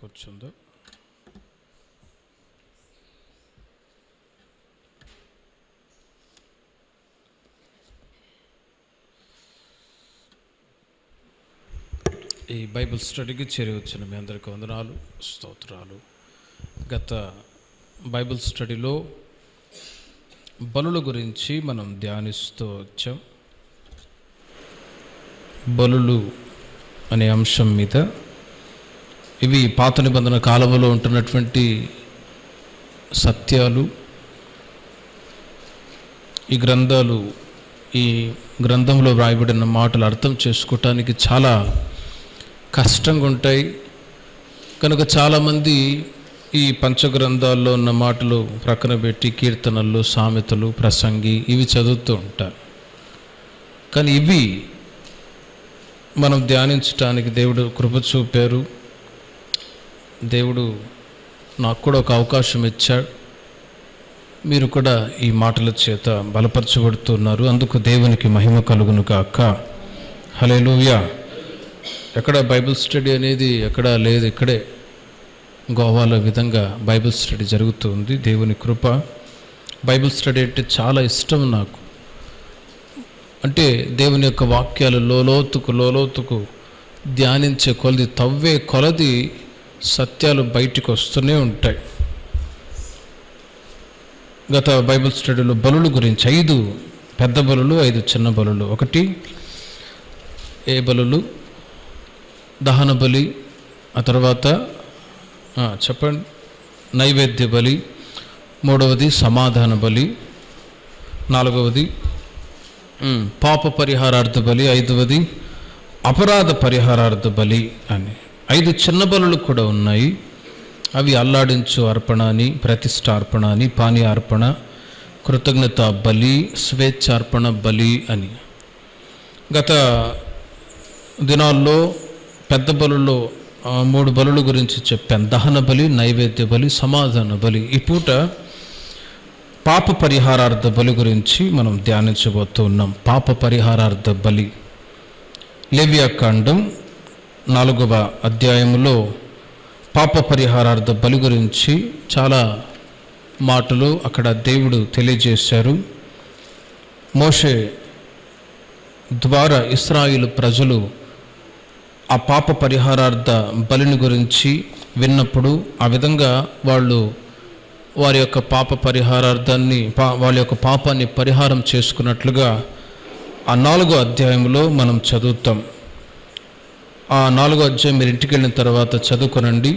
కూర్చుందో ఈ బైబిల్ స్టడీకి చేరి వచ్చిన మీ అందరికీ వందనాలు స్తోత్రాలు గత బైబిల్ స్టడీలో బలుల గురించి మనం ధ్యానిస్తూ వచ్చాం బలులు అనే అంశం మీద ఇవి పాత నిబంధన కాలంలో ఉంటున్నటువంటి సత్యాలు ఈ గ్రంథాలు ఈ గ్రంథంలో వ్రాయబడిన మాటలు అర్థం చేసుకోవటానికి చాలా కష్టంగా ఉంటాయి కనుక చాలామంది ఈ పంచగ్రంథాల్లో ఉన్న మాటలు ప్రక్కన పెట్టి కీర్తనలు సామెతలు ప్రసంగి ఇవి చదువుతూ ఉంటారు కానీ ఇవి మనం ధ్యానించటానికి దేవుడు కృప చూపారు దేవుడు నాకు కూడా ఒక అవకాశం ఇచ్చాడు మీరు కూడా ఈ మాటల చేత బలపరచబడుతున్నారు అందుకు దేవునికి మహిమ కలుగును కాక హలేలుయా ఎక్కడ బైబిల్ స్టడీ అనేది ఎక్కడ లేదు ఇక్కడే గోవాలో విధంగా బైబిల్ స్టడీ జరుగుతుంది దేవుని కృప బైబిల్ స్టడీ అంటే చాలా ఇష్టం నాకు అంటే దేవుని యొక్క వాక్యాలు లోలోతుకు లోలోతుకు ధ్యానించే కొలది తవ్వే కొలది సత్యాలు బయటికి వస్తూనే ఉంటాయి గత బైబిల్ స్టడీలో బలుల గురించి ఐదు పెద్ద బలులు ఐదు చిన్న బలులు ఒకటి ఏ బలులు దహన బలి ఆ తర్వాత ఆ, చెప్పండి నైవేద్య బలి మూడవది సమాధాన బలి నాలుగవది ఉమ్, పాప పరిహారార్థ బలి ఐదవది అపరాధ పరిహారార్థ బలి అని ఐదు చిన్న బలులు కూడా ఉన్నాయి అవి అల్లాడించు అర్పణ అని ప్రతిష్టార్పణ అని పానీయార్పణ కృతజ్ఞత బలి స్వేచ్ఛార్పణ బలి అని గత దినాల్లో పెద్ద బలుల్లో ఆ, మూడు బలుల గురించి చెప్పాను దహన బలి నైవేద్య బలి సమాధాన బలి ఈ పూట పాప పరిహారార్థ బలి గురించి మనం ధ్యానించబోతూ ఉన్నాం పాప పరిహారార్థ బలి లేవియా కాండం నాలుగవ అధ్యాయంలో పాప పరిహారార్థ బలి గురించి చాలా మాటలు అక్కడ దేవుడు తెలియజేశారు మోషే ద్వారా ఇస్రాయిల్ ప్రజలు ఆ పాప పరిహారార్థ బలిని గురించి విన్నప్పుడు ఆ విధంగా వాళ్ళు వారి యొక్క పాప పరిహారార్థాన్ని పా వాళ్ళ యొక్క పాపాన్ని పరిహారం చేసుకున్నట్లుగా ఆ నాలుగో అధ్యాయంలో మనం చదువుతాం ఆ నాలుగో అధ్యాయం మీరు ఇంటికి వెళ్ళిన తర్వాత చదువుకొనండి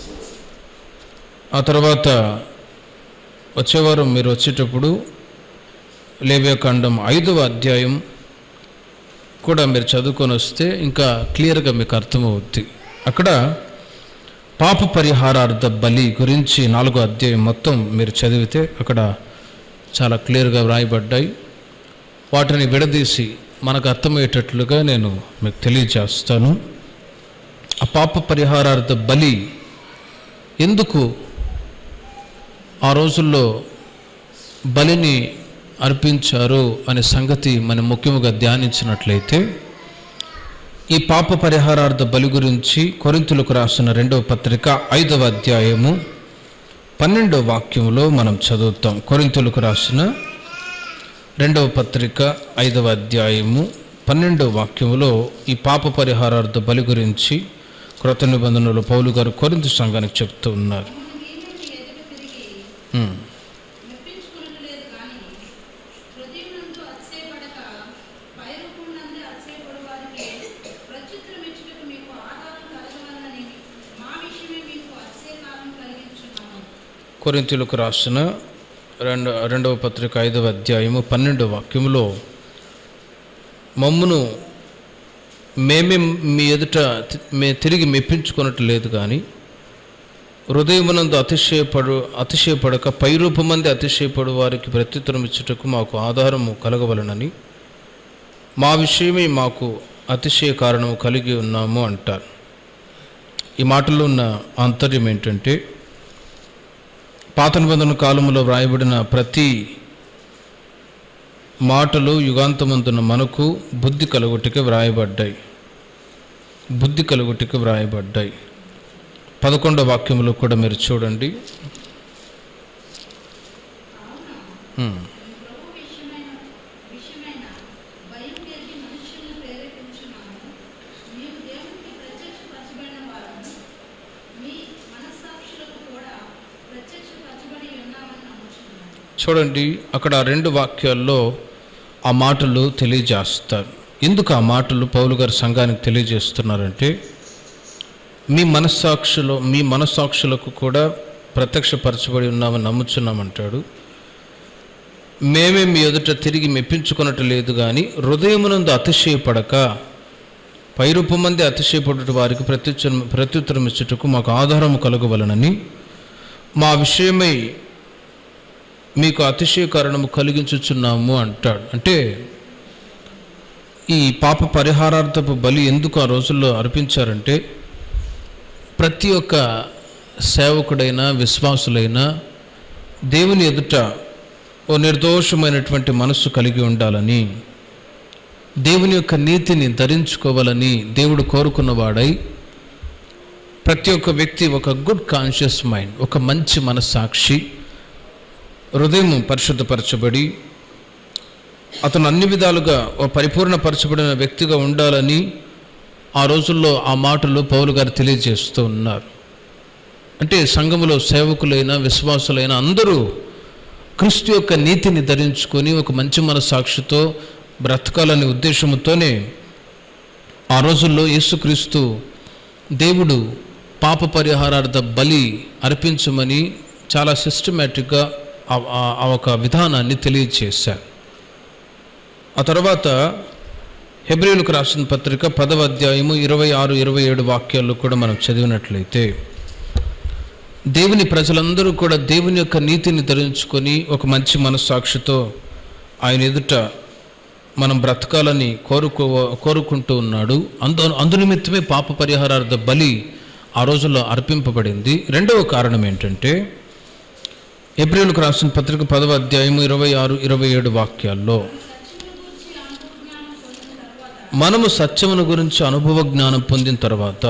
ఆ తర్వాత వచ్చేవారం మీరు వచ్చేటప్పుడు లేవ్యకాండం ఐదవ అధ్యాయం కూడా మీరు చదువుకొని వస్తే ఇంకా క్లియర్గా మీకు అర్థమవుద్ది అక్కడ పాప పరిహారార్థ బలి గురించి నాలుగో అధ్యాయం మొత్తం మీరు చదివితే అక్కడ చాలా క్లియర్గా వ్రాయబడ్డాయి వాటిని విడదీసి మనకు అర్థమయ్యేటట్లుగా నేను మీకు తెలియజేస్తాను ఆ పాప పరిహారార్థ బలి ఎందుకు ఆ రోజుల్లో బలిని అర్పించారు అనే సంగతి మనం ముఖ్యంగా ధ్యానించినట్లయితే ఈ పాప పరిహారార్థ బలి గురించి కొరింతులకు రాసిన రెండవ పత్రిక ఐదవ అధ్యాయము పన్నెండవ వాక్యంలో మనం చదువుతాం కొరింతులకు రాసిన రెండవ పత్రిక ఐదవ అధ్యాయము పన్నెండవ వాక్యములో ఈ పాప పరిహారార్థ బలి గురించి కృత నిబంధనలు పౌలు గారు కొరింత సంఘానికి చెప్తూ ఉన్నారు ఉమ్. మెప్పించుకునట్లేదు కానీ హృదయమునందు అతిశయపడక పైరూపమునందు అతిశయపడు వారికి ప్రత్యుత్తరం ఇచ్చుటకు మీకు ఆధారం కలగవలనని మా విషయమే మీకు అతిశయకాలం కలిగించున్నాము కొరింతీలకు రాసిన రెండ రెండవ పత్రిక ఐదవ అధ్యాయము పన్నెండవ వాక్యములో మమ్మును మేమే మీ ఎదుట తి- మే తిరిగి మెప్పించుకున్నట్టు లేదు కానీ హృదయమునందు అతిశయపడు అతిశయపడక పైరూపమంది అతిశయపడు వారికి ప్రత్యుత్తరం ఇచ్చుటకు మాకు ఆధారము కలగవలనని మా విషయమే మాకు అతిశయ కారణము కలిగి ఉన్నాము అంటారు ఈ మాటలో ఉన్న ఆంతర్యం ఏంటంటే పాత నిబంధన కాలంలో వ్రాయబడిన ప్రతి మాటలు యుగాంతమందున మనకు బుద్ధి కలుగుటికి వ్రాయబడ్డాయి బుద్ధి కలుగుటికి వ్రాయబడ్డాయి పదకొండో వాక్యంలో కూడా మీరు చూడండి ఉమ్. ప్రభు విషయమైన విషయమైన భయం కలిగి మనుషులను ప్రేరేపించున్నాము మేము దేవునికి ప్రత్యక్షపరచబడిన వారము మీ మనస్సాక్షులకు కూడా ప్రత్యక్షపరచబడి ఉన్నామని నమ్ముచున్నాము చూడండి అక్కడ ఆ రెండు వాక్యాల్లో ఆ మాటలు తెలియజేస్తారు ఎందుకు ఆ మాటలు పౌలు గారు సంఘానికి తెలియజేస్తున్నారంటే మీ మనస్సాక్షులో మీ మనస్సాక్షులకు కూడా ప్రత్యక్షపరచబడి ఉన్నామని నమ్ముచున్నామంటాడు మేమే మీ ఎదుట తిరిగి మెప్పించుకున్నట్టు లేదు కానీ హృదయమునందు అతిశయపడక పైరూపం మంది అతిశయపడుట వారికి ప్రత్యుత్తరం ప్రత్యుత్తరం ఇచ్చుటకు మాకు ఆధారము కలగవలనని మా విషయమై మీకు అతిశయ కారణము కలిగించుచున్నాము అంటాడు అంటే ఈ పాప పరిహారార్థపు బలి ఎందుకు ఆ రోజుల్లో అర్పించారంటే ప్రతి ఒక్క సేవకుడైనా విశ్వాసులైనా దేవుని ఎదుట ఓ నిర్దోషమైనటువంటి మనస్సు కలిగి ఉండాలని దేవుని యొక్క నీతిని ధరించుకోవాలని దేవుడు కోరుకున్నవాడై ప్రతి ఒక్క వ్యక్తి ఒక గుడ్ కాన్షియస్ మైండ్ ఒక మంచి మనస్సాక్షి హృదయం పరిశుద్ధపరచబడి అతను అన్ని విధాలుగా ఓ పరిపూర్ణపరచబడిన వ్యక్తిగా ఉండాలని ఆ రోజుల్లో ఆ మాటలు పౌలు గారు తెలియజేస్తూ ఉన్నారు అంటే సంఘములో సేవకులైన విశ్వాసులైన అందరూ క్రీస్తు యొక్క నీతిని ధరించుకొని ఒక మంచి మనస్సాక్షితో బ్రతకాలనే ఉద్దేశంతోనే ఆ రోజుల్లో యేసుక్రీస్తు దేవుడు పాప పరిహారార్థ బలి అర్పించమని చాలా సిస్టమేటిక్గా ఆ- ఆ- ఆ ఒక విధానాన్ని తెలియజేశారు ఆ తర్వాత హెబ్రిలకు రాసిన పత్రిక పదవ అధ్యాయము ఇరవై ఆరు ఇరవై ఏడు వాక్యాల్లో కూడా మనం చదివినట్లయితే దేవుని ప్రజలందరూ కూడా దేవుని యొక్క నీతిని ధరించుకొని ఒక మంచి మనస్సాక్షితో ఆయన ఎదుట మనం బ్రతకాలని కోరుకో కోరుకుంటూ ఉన్నాడు అందు అందు నిమిత్తమే పాప పరిహారార్థ బలి ఆ రోజుల్లో అర్పింపబడింది రెండవ కారణం ఏంటంటే ఏప్రిల్కు రాసిన పత్రిక పదవ అధ్యాయం ఇరవై ఆరు ఇరవై ఏడు వాక్యాల్లో మనము సత్యమును గురించి అనుభవ జ్ఞానం పొందిన తర్వాత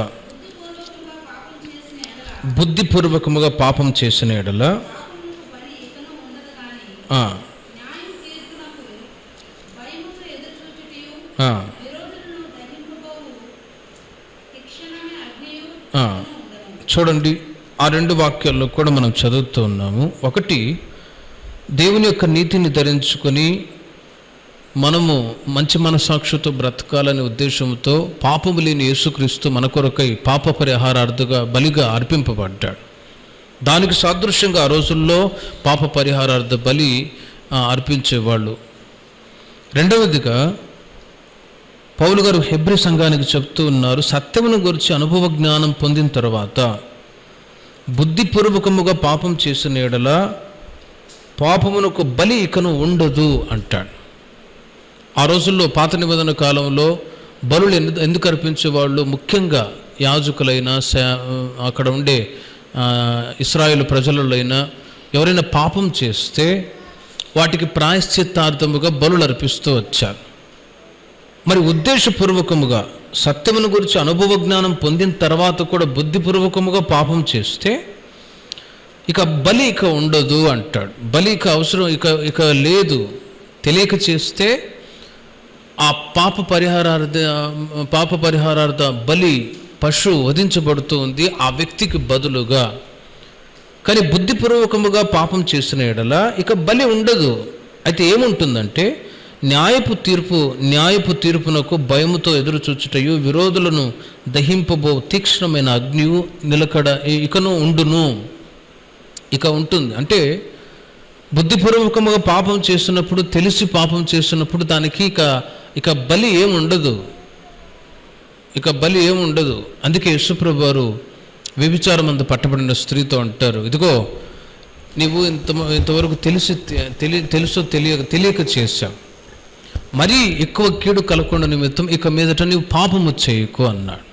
బుద్ధిపూర్వకముగా పాపం చేసిన ఎడల బలి ఇకను ఉండదు కానీ ఆ, న్యాయం తీర్పునకు భయముతో ఎదురుచూచుటయు ఆ, విరోధులను దహింపబోవు శిక్షణమే అగ్నియు ఆ. చూడండి ఆ రెండు వాక్యాల్లో కూడా మనం చదువుతూ ఉన్నాము ఒకటి దేవుని యొక్క నీతిని ధరించుకొని మనము మంచి మనసాక్షితో బ్రతకాలనే ఉద్దేశంతో పాపము లేని యేసుక్రీస్తు మన కొరకై పాప పరిహారార్థగా బలిగా అర్పింపబడ్డాడు దానికి సాదృశ్యంగా ఆ రోజుల్లో పాప పరిహారార్థ బలి ఆ, అర్పించేవాళ్ళు రెండవదిగా పౌలు గారు హెబ్రి సంఘానికి చెప్తూ ఉన్నారు సత్యమును గురించి అనుభవ జ్ఞానం పొందిన తర్వాత బుద్ధిపూర్వకముగా పాపం చేసిన ఎడల పాపమునకు బలి ఇకను ఉండదు అంటాడు ఆ రోజుల్లో పాత నిబంధన కాలంలో బలులు ఎందు ఎందుకు అర్పించేవాళ్ళు ముఖ్యంగా యాజకులైన శా- అక్కడ ఉండే ఆ, ఇస్రాయేల్ ప్రజలైనా ఎవరైనా పాపం చేస్తే వాటికి ప్రాయశ్చిత్తార్థముగా బలులు అర్పిస్తూ వచ్చారు మరి ఉద్దేశపూర్వకముగా సత్యమును గురించి అనుభవ జ్ఞానం పొందిన తర్వాత కూడా బుద్ధిపూర్వకముగా పాపం చేస్తే ఇక బలి ఇక ఉండదు అంటాడు బలి ఇక అవసరం ఇక ఇక లేదు తెలియక చేస్తే ఆ పాప పరిహారార్థ పాప పరిహారార్థ బలి పశువు వధించబడుతూ ఉంది ఆ వ్యక్తికి బదులుగా కానీ బుద్ధిపూర్వకముగా పాపం చేసిన ఎడల ఇక బలి ఉండదు అయితే ఏముంటుందంటే న్యాయపు తీర్పు న్యాయపు తీర్పునకు భయముతో ఎదురు చూచుటయు విరోధులను దహింపబో తీక్ష్ణమైన అగ్నియు నిలకడ ఇకను ఉండును ఇక ఉంటుంది అంటే బుద్ధిపూర్వకముగా పాపం చేస్తున్నప్పుడు తెలిసి పాపం చేస్తున్నప్పుడు దానికి ఇక ఇక బలి ఏముండదు ఇక బలి ఏముండదు అందుకే యశుప్రభు వారు వ్యభిచారం అంత పట్టబడిన స్త్రీతో అంటారు ఇదిగో నీవు ఇంత ఇంతవరకు తెలిసి తెలి తెలుసో తెలియక తెలియక చేశావు మరీ ఎక్కువ కీడు కలగకుండా నిమిత్తం ఇక మీదట నీవు పాపము చేయకు అన్నాడు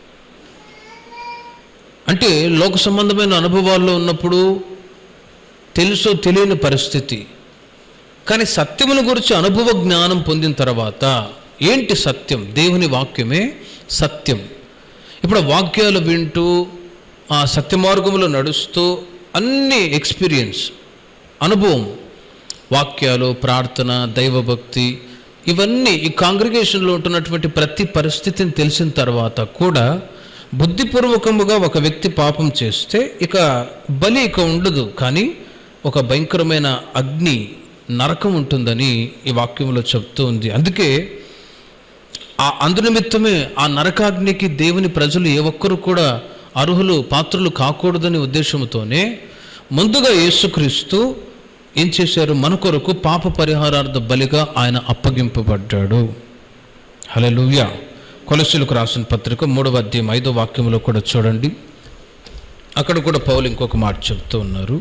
అంటే లోక సంబంధమైన అనుభవాల్లో ఉన్నప్పుడు తెలుసో తెలియని పరిస్థితి కానీ సత్యమును గురించి అనుభవ జ్ఞానం పొందిన తర్వాత ఏంటి సత్యం దేవుని వాక్యమే సత్యం ఇప్పుడు వాక్యాలు వింటూ ఆ సత్యమార్గంలో నడుస్తూ అన్ని ఎక్స్పీరియన్స్ అనుభవం వాక్యాలు ప్రార్థన దైవభక్తి ఇవన్నీ ఈ కాంగ్రిగేషన్లో ఉంటున్నటువంటి ప్రతి పరిస్థితిని తెలిసిన తర్వాత కూడా బుద్ధిపూర్వకముగా ఒక వ్యక్తి పాపం చేస్తే ఇక బలి ఇక ఉండదు కానీ ఒక భయంకరమైన అగ్ని నరకం ఉంటుందని ఈ వాక్యంలో చెప్తూ ఉంది అందుకే ఆ అందునిమిత్తమే ఆ నరకాగ్నికి దేవుని ప్రజలు ఏ ఒక్కరు కూడా అర్హులు పాత్రులు కాకూడదనే ఉద్దేశంతోనే ముందుగా యేసుక్రీస్తు ఏం చేశారు మన కొరకు పాప పరిహారార్థ బలిగా ఆయన అప్పగింపబడ్డాడు హల్లెలూయా కొలసీలకు రాసిన పత్రిక మూడవ అధ్యాయం ఐదో వాక్యంలో కూడా చూడండి అక్కడ కూడా పౌలు ఇంకొక మాట చెప్తూ ఉన్నారు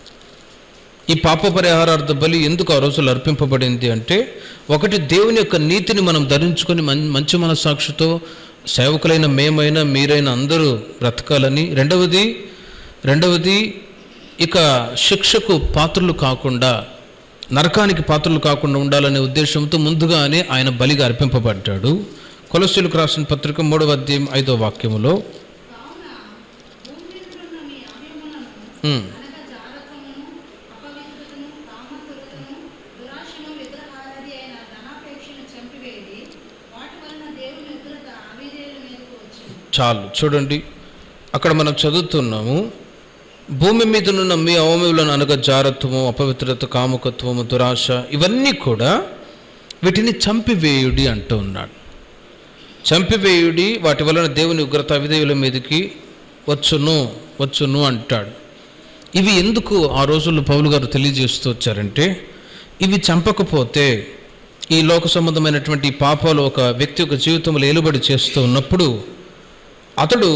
ఈ పాప పరిహారార్థ బలి ఎందుకు ఆ రోజులు అర్పింపబడింది అంటే ఒకటి దేవుని యొక్క నీతిని మనం ధరించుకొని మం- మంచి మనసాక్షితో సేవకులైన మేమైనా మీరైనా అందరూ బ్రతకాలని రెండవది రెండవది ఇక శిక్షకు పాత్రలు కాకుండా నరకానికి పాత్రలు కాకుండా ఉండాలనే ఉద్దేశంతో ముందుగానే ఆయన బలిగా అర్పింపబడ్డాడు కొలసీలకు రాసిన పత్రిక మూడవ అధ్యాయం ఐదో వాక్యములో కావున భూమి మీద ఉన్న మీ అవయములను ఉమ్, అనగా జారత్వమును అపవిత్రతను కామతురతను దురాశను విగ్రహారాధి అయిన ధనాపేక్షను చంపివేది వాటి వలన దేవుని ఉగ్రత అవిధేయుల మీదకు వచ్చింది చాలు చూడండి అక్కడ మనం చదువుతున్నాము భూమి మీదనున్న మీ అవయవులను అనగా జారత్వము అపవిత్రత కాముకత్వము దురాశ ఇవన్నీ కూడా వీటిని చంపివేయుడి అంటూ ఉన్నాడు చంపివేయుడి వాటి వలన దేవుని ఉగ్రత విధేయుల మీదకి వచ్చును వచ్చును అంటాడు ఇవి ఎందుకు ఆ రోజుల్లో పౌలు గారు తెలియజేస్తూ వచ్చారంటే ఇవి చంపకపోతే ఈ లోక సంబంధమైనటువంటి ఈ పాపాలు ఒక వ్యక్తి యొక్క జీవితంలో ఏలుబడి చేస్తూ ఉన్నప్పుడు అతడు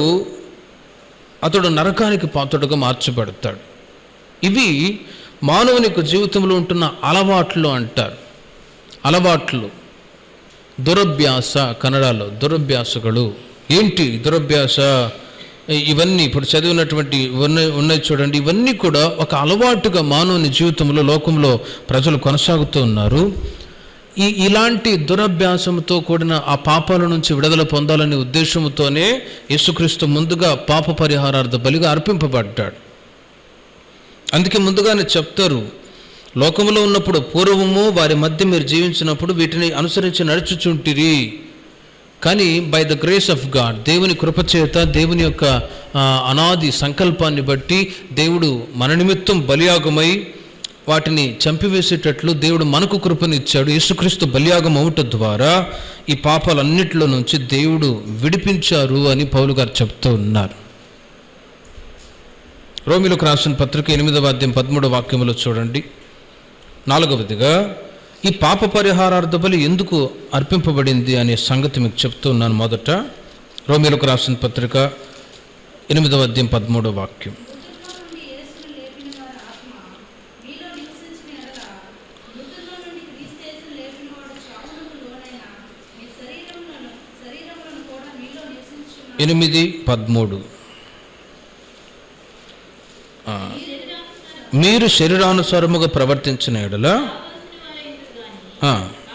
అతడు నరకానికి పాత్రుడుగా మార్చబడతాడు ఇవి మానవుని యొక్క జీవితంలో ఉంటున్న అలవాట్లు అంటారు అలవాట్లు దురభ్యాస కన్నడలో దురభ్యాసಗಳು ఏంటి దురభ్యాస ఇ- ఇవన్నీ ఇప్పుడు చదివినటువంటి ఉన్నాయి ఉన్నాయి చూడండి ఇవన్నీ కూడా ఒక అలవాటుగా మానవుని జీవితంలో లోకంలో ప్రజలు కొనసాగుతూ ఉన్నారు ఈ ఇలాంటి దురభ్యాసంతో కూడిన ఆ పాపాల నుంచి విడుదల పొందాలనే ఉద్దేశంతోనే యేసుక్రీస్తు ముందుగా పాప పరిహారార్థ బలిగా అర్పింపబడ్డాడు అందుకే ముందుగానే చెప్తారు లోకములో ఉన్నప్పుడు పూర్వము వారి మధ్య మీరు జీవించినప్పుడు వీటిని అనుసరించి నడుచుచుంటిరి కానీ by the grace of God దేవుని కృపచేత దేవుని యొక్క ఆ, అనాది సంకల్పాన్ని బట్టి దేవుడు మన నిమిత్తం బలియాగమై వాటిని చంపివేసేటట్లు దేవుడు మనకు కృపనిచ్చాడు యేసుక్రీస్తు బలియాగం అవుట ద్వారా ఈ పాపాలన్నిటిలో నుంచి దేవుడు విడిపించారు అని పౌలు గారు చెప్తూ ఉన్నారు రోమిలకు రాసిన పత్రిక ఎనిమిదవ అధ్యాయం పదమూడవ వాక్యములో చూడండి నాలుగవదిగా ఈ పాప పరిహారార్థ బలి ఎందుకు అర్పింపబడింది అనే సంగతి మీకు చెప్తూ ఉన్నాను మొదట రోమిలకు రాసిన పత్రిక ఎనిమిదవ అధ్యాయం పదమూడవ వాక్యం మృతుల్లో నుండి యేసును లేపిన వారి ఆత్మ మీలో నివసించిన ఎడల మృతుల్లో నుండి క్రీస్తు యేసును లేపిన వాడు చావునకు లోనైన మీ శరీరములను శరీరములను కూడా మీలో నివసించున్న ఎనిమిది పదమూడు ఆ, మీరు శరీరానుసారముగా ప్రవర్తించిన ఎడల ఆ,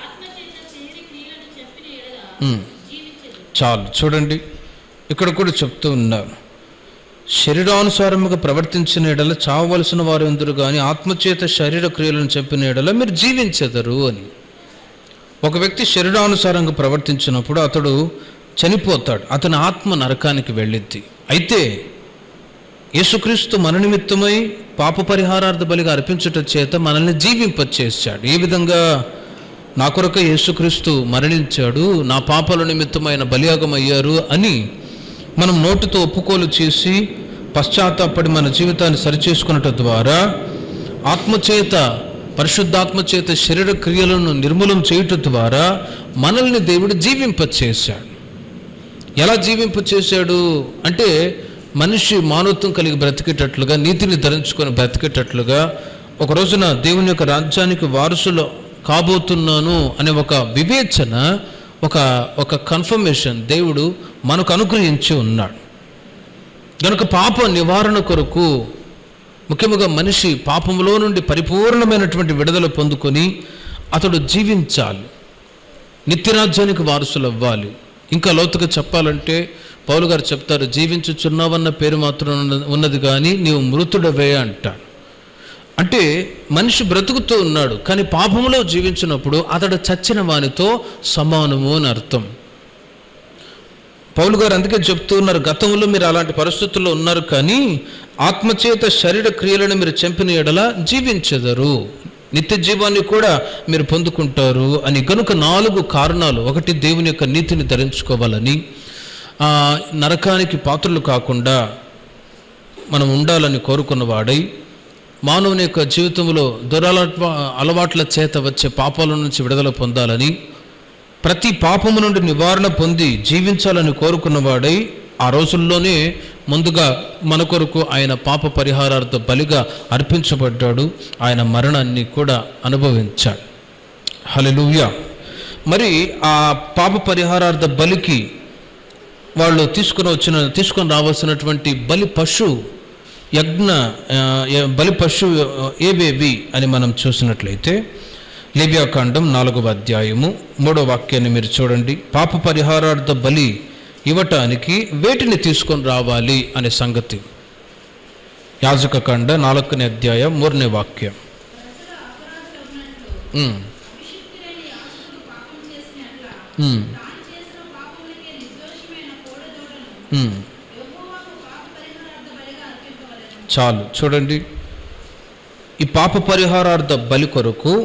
ఉమ్. చాలు చూడండి ఇక్కడ కూడా చెప్తూ ఉన్నారు శరీరానుసారముగా ప్రవర్తించిన ఎడల చావవలసిన వారు ఎందురు కానీ ఆత్మచేత శరీర క్రియలను చెప్పిన ఎడల మీరు జీవించెదరు అని ఒక వ్యక్తి శరీరానుసారంగా ప్రవర్తించినప్పుడు అతడు చనిపోతాడు అతని ఆత్మ నరకానికి వెళ్ళిద్ది అయితే యేసుక్రీస్తు మన నిమిత్తమై పాప పరిహారార్థ బలిగా అర్పించుట చేత మనల్ని జీవింపచేశాడు ఏ విధంగా నా కొరకు యేసుక్రీస్తు మరణించాడు నా పాపాల నిమిత్తమైన బలియాగం అయ్యారు అని మనం నోటితో ఒప్పుకోలు చేసి పశ్చాత్తాపడి మన జీవితాన్ని సరిచేసుకున్నట ద్వారా ఆత్మచేత పరిశుద్ధాత్మ చేత శరీర క్రియలను నిర్మూలం చేయుట ద్వారా మనల్ని దేవుడు జీవింపచేశాడు ఎలా జీవింప చేశాడు అంటే మనిషి మానవత్వం కలిగి బ్రతికేటట్లుగా నీతిని ధరించుకొని బ్రతికేటట్లుగా ఒక రోజున దేవుని యొక్క రాజ్యానికి వారసులు కాబోతున్నాను అనే ఒక వివేచన ఒక ఒక కన్ఫర్మేషన్ దేవుడు మనకు అనుగ్రహించి ఉన్నాడు కనుక పాప నివారణ కొరకు ముఖ్యంగా మనిషి పాపంలో నుండి పరిపూర్ణమైనటువంటి విడుదల పొందుకొని అతడు జీవించాలి నిత్యరాజ్యానికి వారసులు అవ్వాలి ఇంకా లోతుగా చెప్పాలంటే పౌలు గారు చెప్తారు జీవించుచున్నావన్న పేరు మాత్రం ఉన్న- ఉన్నది కానీ నీవు మృతుడవే అంటాడు అంటే మనిషి బ్రతుకుతూ ఉన్నాడు కానీ పాపములో జీవించినప్పుడు అతడు చచ్చిన వానితో సమానము అని అర్థం పౌలు గారు అందుకే చెప్తూ ఉన్నారు గతంలో మీరు అలాంటి పరిస్థితుల్లో ఉన్నారు కానీ ఆత్మచేత శరీర క్రియలను మీరు చంపిన ఎడల జీవించెదరు నిత్య జీవాన్ని కూడా మీరు పొందుకుంటారు అని గనుక నాలుగు కారణాలు ఒకటి దేవుని యొక్క నీతిని ధరించుకోవాలని ఆ, నరకానికి పాత్రలు కాకుండా మనం ఉండాలని కోరుకున్న వాడై మానవుని యొక్క జీవితంలో దురలవాట్ల అలవాట్ల చేత వచ్చే పాపాల నుంచి విడుదల పొందాలని ప్రతి పాపము నుండి నివారణ పొంది జీవించాలని కోరుకున్నవాడై ఆ రోజుల్లోనే ముందుగా మన కొరకు ఆయన పాప పరిహారార్థ బలిగా అర్పించబడ్డాడు ఆయన మరణాన్ని కూడా అనుభవించాడు హల్లెలూయా మరి ఆ పాప పరిహారార్థ బలికి వాళ్ళు తీసుకుని వచ్చిన తీసుకొని రావాల్సినటువంటి బలి పశు యజ్ఞ ఆ, ఏ- బలి పశు ఏవేవి అని మనం చూసినట్లయితే లేవ్యాకాండం నాలుగవ అధ్యాయము మూడో వాక్యాన్ని మీరు చూడండి పాప పరిహారార్థ బలి ఇవ్వటానికి వేటిని తీసుకొని రావాలి అనే సంగతి యాజకకాండ నాలుగనే అధ్యాయం మూడనే వాక్యం ప్రజల అపరాధులు ఉన్నట్లు ఉమ్, అభిషిక్తులైన యాజకుడు పాపం చేసినట్ల ఉమ్, తాను చేసిన పాపములకే నిర్దోషమైన కోడెదూడను ఉమ్. యెహోవాకు పాప పరిహారార్థ బలిగా అర్పింపవలెను చాలు చూడండి ఈ పాప పరిహారార్థ బలి కొరకు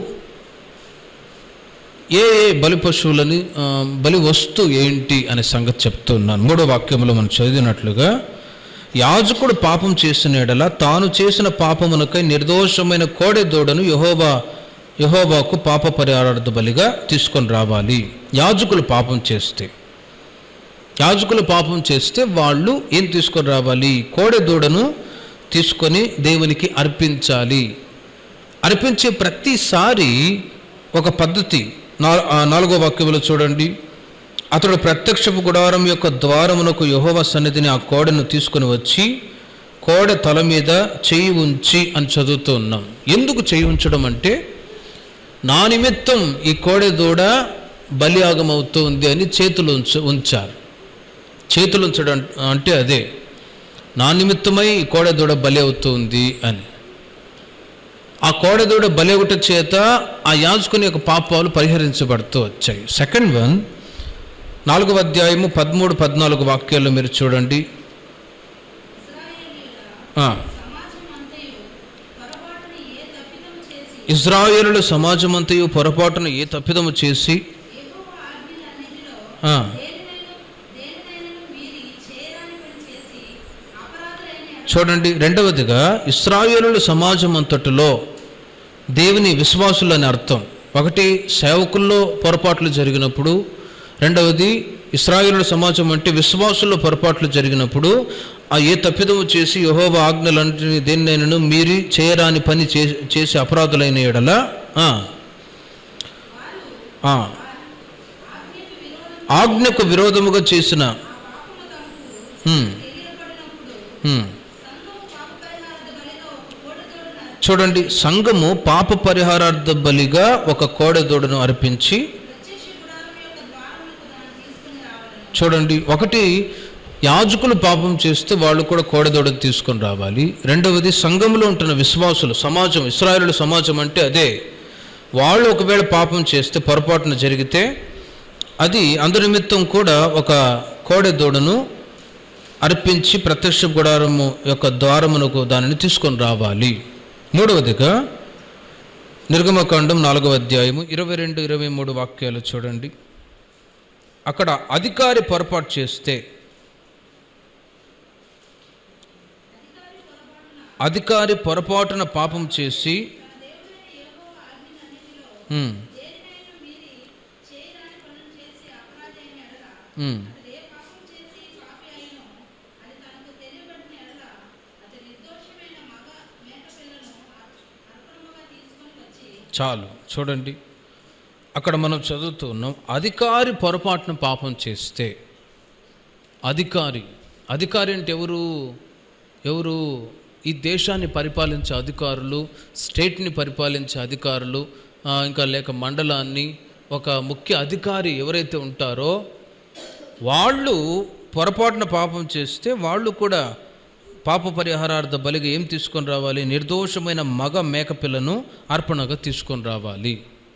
ఏ ఏ బలి పశువులని ఆ, బలి వస్తు ఏంటి అనే సంగతి చెప్తున్నాను మూడో వాక్యంలో మనం చదివినట్లుగా యాజకుడు పాపం చేసిన ఎడల తాను చేసిన పాపమునకై నిర్దోషమైన కోడె దూడను యహోవా యహోవాకు పాప పరిహారార్థ బలిగా తీసుకొని రావాలి యాజకులు పాపం చేస్తే యాజకులు పాపం చేస్తే వాళ్ళు ఏం తీసుకొని రావాలి కోడె దూడను తీసుకొని దేవునికి అర్పించాలి అర్పించే ప్రతిసారి ఒక పద్ధతి నా- ఆ నాలుగో వాక్యంలో చూడండి అతడు ప్రత్యక్షపు గుడారం యొక్క ద్వారమునకు యహోవ సన్నిధిని ఆ కోడెను తీసుకొని వచ్చి కోడె తల మీద చేయి ఉంచి అని చదువుతూ ఉన్నాం ఎందుకు చేయి ఉంచడం అంటే నా నిమిత్తం ఈ కోడె దూడ బలియాగం అవుతుంది అని చేతులు ఉంచ ఉంచారు చేతులు ఉంచడం అంటే అదే నా నిమిత్తమై ఈ కోడెదూడ బలి అవుతుంది అని ఆ కోడెదూడ బలి ఒకటి చేత ఆ యాజకుని యొక్క పాపాలు పరిహరించబడుతూ వచ్చాయి సెకండ్ వన్ నాలుగవ అధ్యాయము పదమూడు పద్నాలుగు వాక్యాల్లో మీరు చూడండి ఆ, సమాజం అంతయు పొరపాటున ఏ తప్పిదం చేసి ఇజ్రాయేలుల సమాజమంతయు పొరపాటున ఏ తప్పిదము చేసి యెహోవా ఆజ్ఞలన్నిటిలో ఆ, దేనినైనా దేనినైనా మీరి చేయరాని పని చేసి అపరాధులైన ఎడల చూడండి రెండవదిగా ఇస్రాయేలుల సమాజం అంతటిలో దేవుని విశ్వాసులు అని అర్థం ఒకటి సేవకుల్లో పొరపాట్లు జరిగినప్పుడు రెండవది ఇస్రాయేలుల సమాజం అంటే విశ్వాసుల్లో పొరపాట్లు జరిగినప్పుడు ఆ ఏ తప్పిదము చేసి యహోవ ఆజ్ఞలంటిని దేన్నైనను మీరి చేయరాని పని చే- చేసి అపరాధులైన ఎడల ఆ, ఆ, ఆజ్ఞకు విరోధముగా చేసిన హ్మ్, తెలియబడినప్పుడు హ్మ్. సంఘం పాప పరిహారార్థ బలిగా ఒక కోడెదూడను చూడండి సంఘము పాప పరిహారార్థ బలిగా ఒక కోడెదూడను అర్పించి ప్రత్యక్ష గుడారం యొక్క ద్వారములకు దాన్ని తీసుకుని రావాలని చూడండి ఒకటి యాజకులు పాపం చేస్తే వాళ్ళు కూడా కోడెదూడను తీసుకొని రావాలి రెండవది సంఘంలో ఉంటున్న విశ్వాసులు సమాజం ఇస్రాయేలుల సమాజం అంటే అదే వాళ్ళు ఒకవేళ పాపం చేస్తే పొరపాటున జరిగితే అది అందరి నిమిత్తం కూడా ఒక కోడెదూడను అర్పించి ప్రత్యక్ష గుడారము యొక్క ద్వారమునకు దానిని తీసుకొని రావాలి మూడవదిగా నిర్గమకాండం నాలుగవ అధ్యాయము ఇరవై రెండు ఇరవై మూడు వాక్యాలు చూడండి అక్కడ అధికారి పొరపాటు చేస్తే అధికారి పొరపాటున పాపం చేసి ఉమ్, దేనినైనా మీరి చేయరాని పనులు చేసి అపరాధైన ఎడల ఉమ్, అతడు ఏ పాపం చేసి పాపి అయినో అది తనకు తెలియబడిన ఎడల అతడు నిర్దోషమైన మగ మేకపిల్లను అర్పణముగా తీసుకొని వచ్చి చాలు చూడండి అక్కడ మనం చదువుతూ ఉన్నాం అధికారి పొరపాటున పాపం చేస్తే అధికారి అధికారి అంటే ఎవరు ఎవరు ఈ దేశాన్ని పరిపాలించే అధికారులు స్టేట్ని పరిపాలించే అధికారులు ఆ, ఇంకా లేక మండలాన్ని ఒక ముఖ్య అధికారి ఎవరైతే ఉంటారో వాళ్ళు పొరపాటున పాపం చేస్తే వాళ్ళు కూడా పాప పరిహారార్థ బలిగా ఏం తీసుకొని రావాలి నిర్దోషమైన మగ మేకపిల్లను అర్పణగా తీసుకొని రావాలి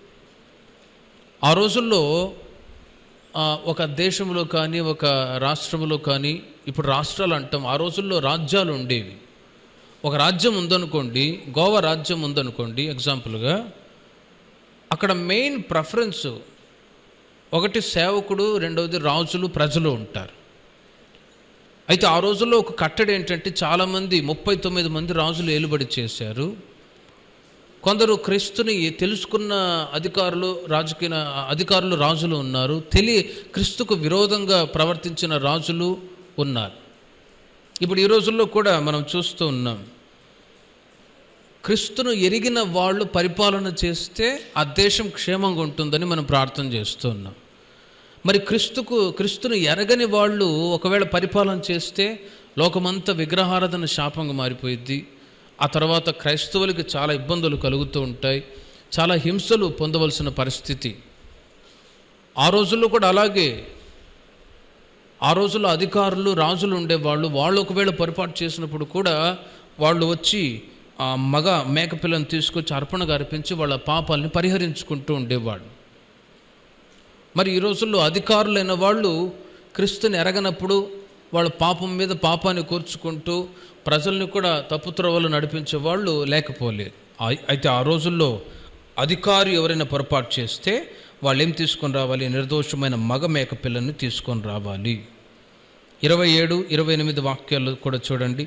ఆ రోజుల్లో ఆ, ఒక దేశంలో కానీ ఒక రాష్ట్రంలో కానీ ఇప్పుడు రాష్ట్రాలు అంటాం ఆ రోజుల్లో రాజ్యాలు ఉండేవి ఒక రాజ్యం ఉందనుకోండి గోవా రాజ్యం ఉందనుకోండి ఎగ్జాంపుల్గా అక్కడ మెయిన్ ప్రిఫరెన్స్ ఒకటి సేవకుడు రెండవది రాజులు ప్రజలు ఉంటారు అయితే ఆ రోజుల్లో ఒక కట్టడి ఏంటంటే చాలామంది ముప్పై తొమ్మిది మంది రాజులు ఏలుబడి చేశారు కొందరు క్రీస్తుని తెలుసుకున్న అధికారులు రాజకీయ అధికారులు రాజులు ఉన్నారు తెలియ క్రీస్తుకు విరోధంగా ప్రవర్తించిన రాజులు ఉన్నారు ఇప్పుడు ఈ రోజుల్లో కూడా మనం చూస్తూ ఉన్నాం క్రీస్తును ఎరిగిన వాళ్ళు పరిపాలన చేస్తే ఆ దేశం క్షేమంగా ఉంటుందని మనం ప్రార్థన చేస్తూ ఉన్నాం మరి క్రీస్తుకు క్రీస్తును ఎరగని వాళ్ళు ఒకవేళ పరిపాలన చేస్తే లోకమంతా విగ్రహారాధన శాపంగా మారిపోయిద్ది ఆ తర్వాత క్రైస్తవులకి చాలా ఇబ్బందులు కలుగుతూ ఉంటాయి చాలా హింసలు పొందవలసిన పరిస్థితి ఆ రోజుల్లో కూడా అలాగే ఆ రోజుల్లో అధికారులు రాజులు ఉండేవాళ్ళు వాళ్ళు ఒకవేళ పొరపాటు చేసినప్పుడు కూడా వాళ్ళు వచ్చి ఆ మగ మేకపిల్లను తీసుకొచ్చి అర్పణగా అర్పించి వాళ్ళ పాపాలని పరిహరించుకుంటూ ఉండేవాళ్ళు మరి ఈ రోజుల్లో అధికారులైన వాళ్ళు క్రీస్తుని ఎరగనప్పుడు వాళ్ళ పాపం మీద పాపాన్ని కూర్చుకుంటూ ప్రజల్ని కూడా తప్పుత్రవలు నడిపించే వాళ్ళు లేకపోలేదు ఆ- అయితే ఆ రోజుల్లో అధికారి ఎవరైనా పొరపాటు చేస్తే వాళ్ళు ఏం తీసుకొని రావాలి నిర్దోషమైన మగ మేక పిల్లని తీసుకొని రావాలి ఇరవై ఏడు ఇరవై ఎనిమిది వాక్యాలు కూడా చూడండి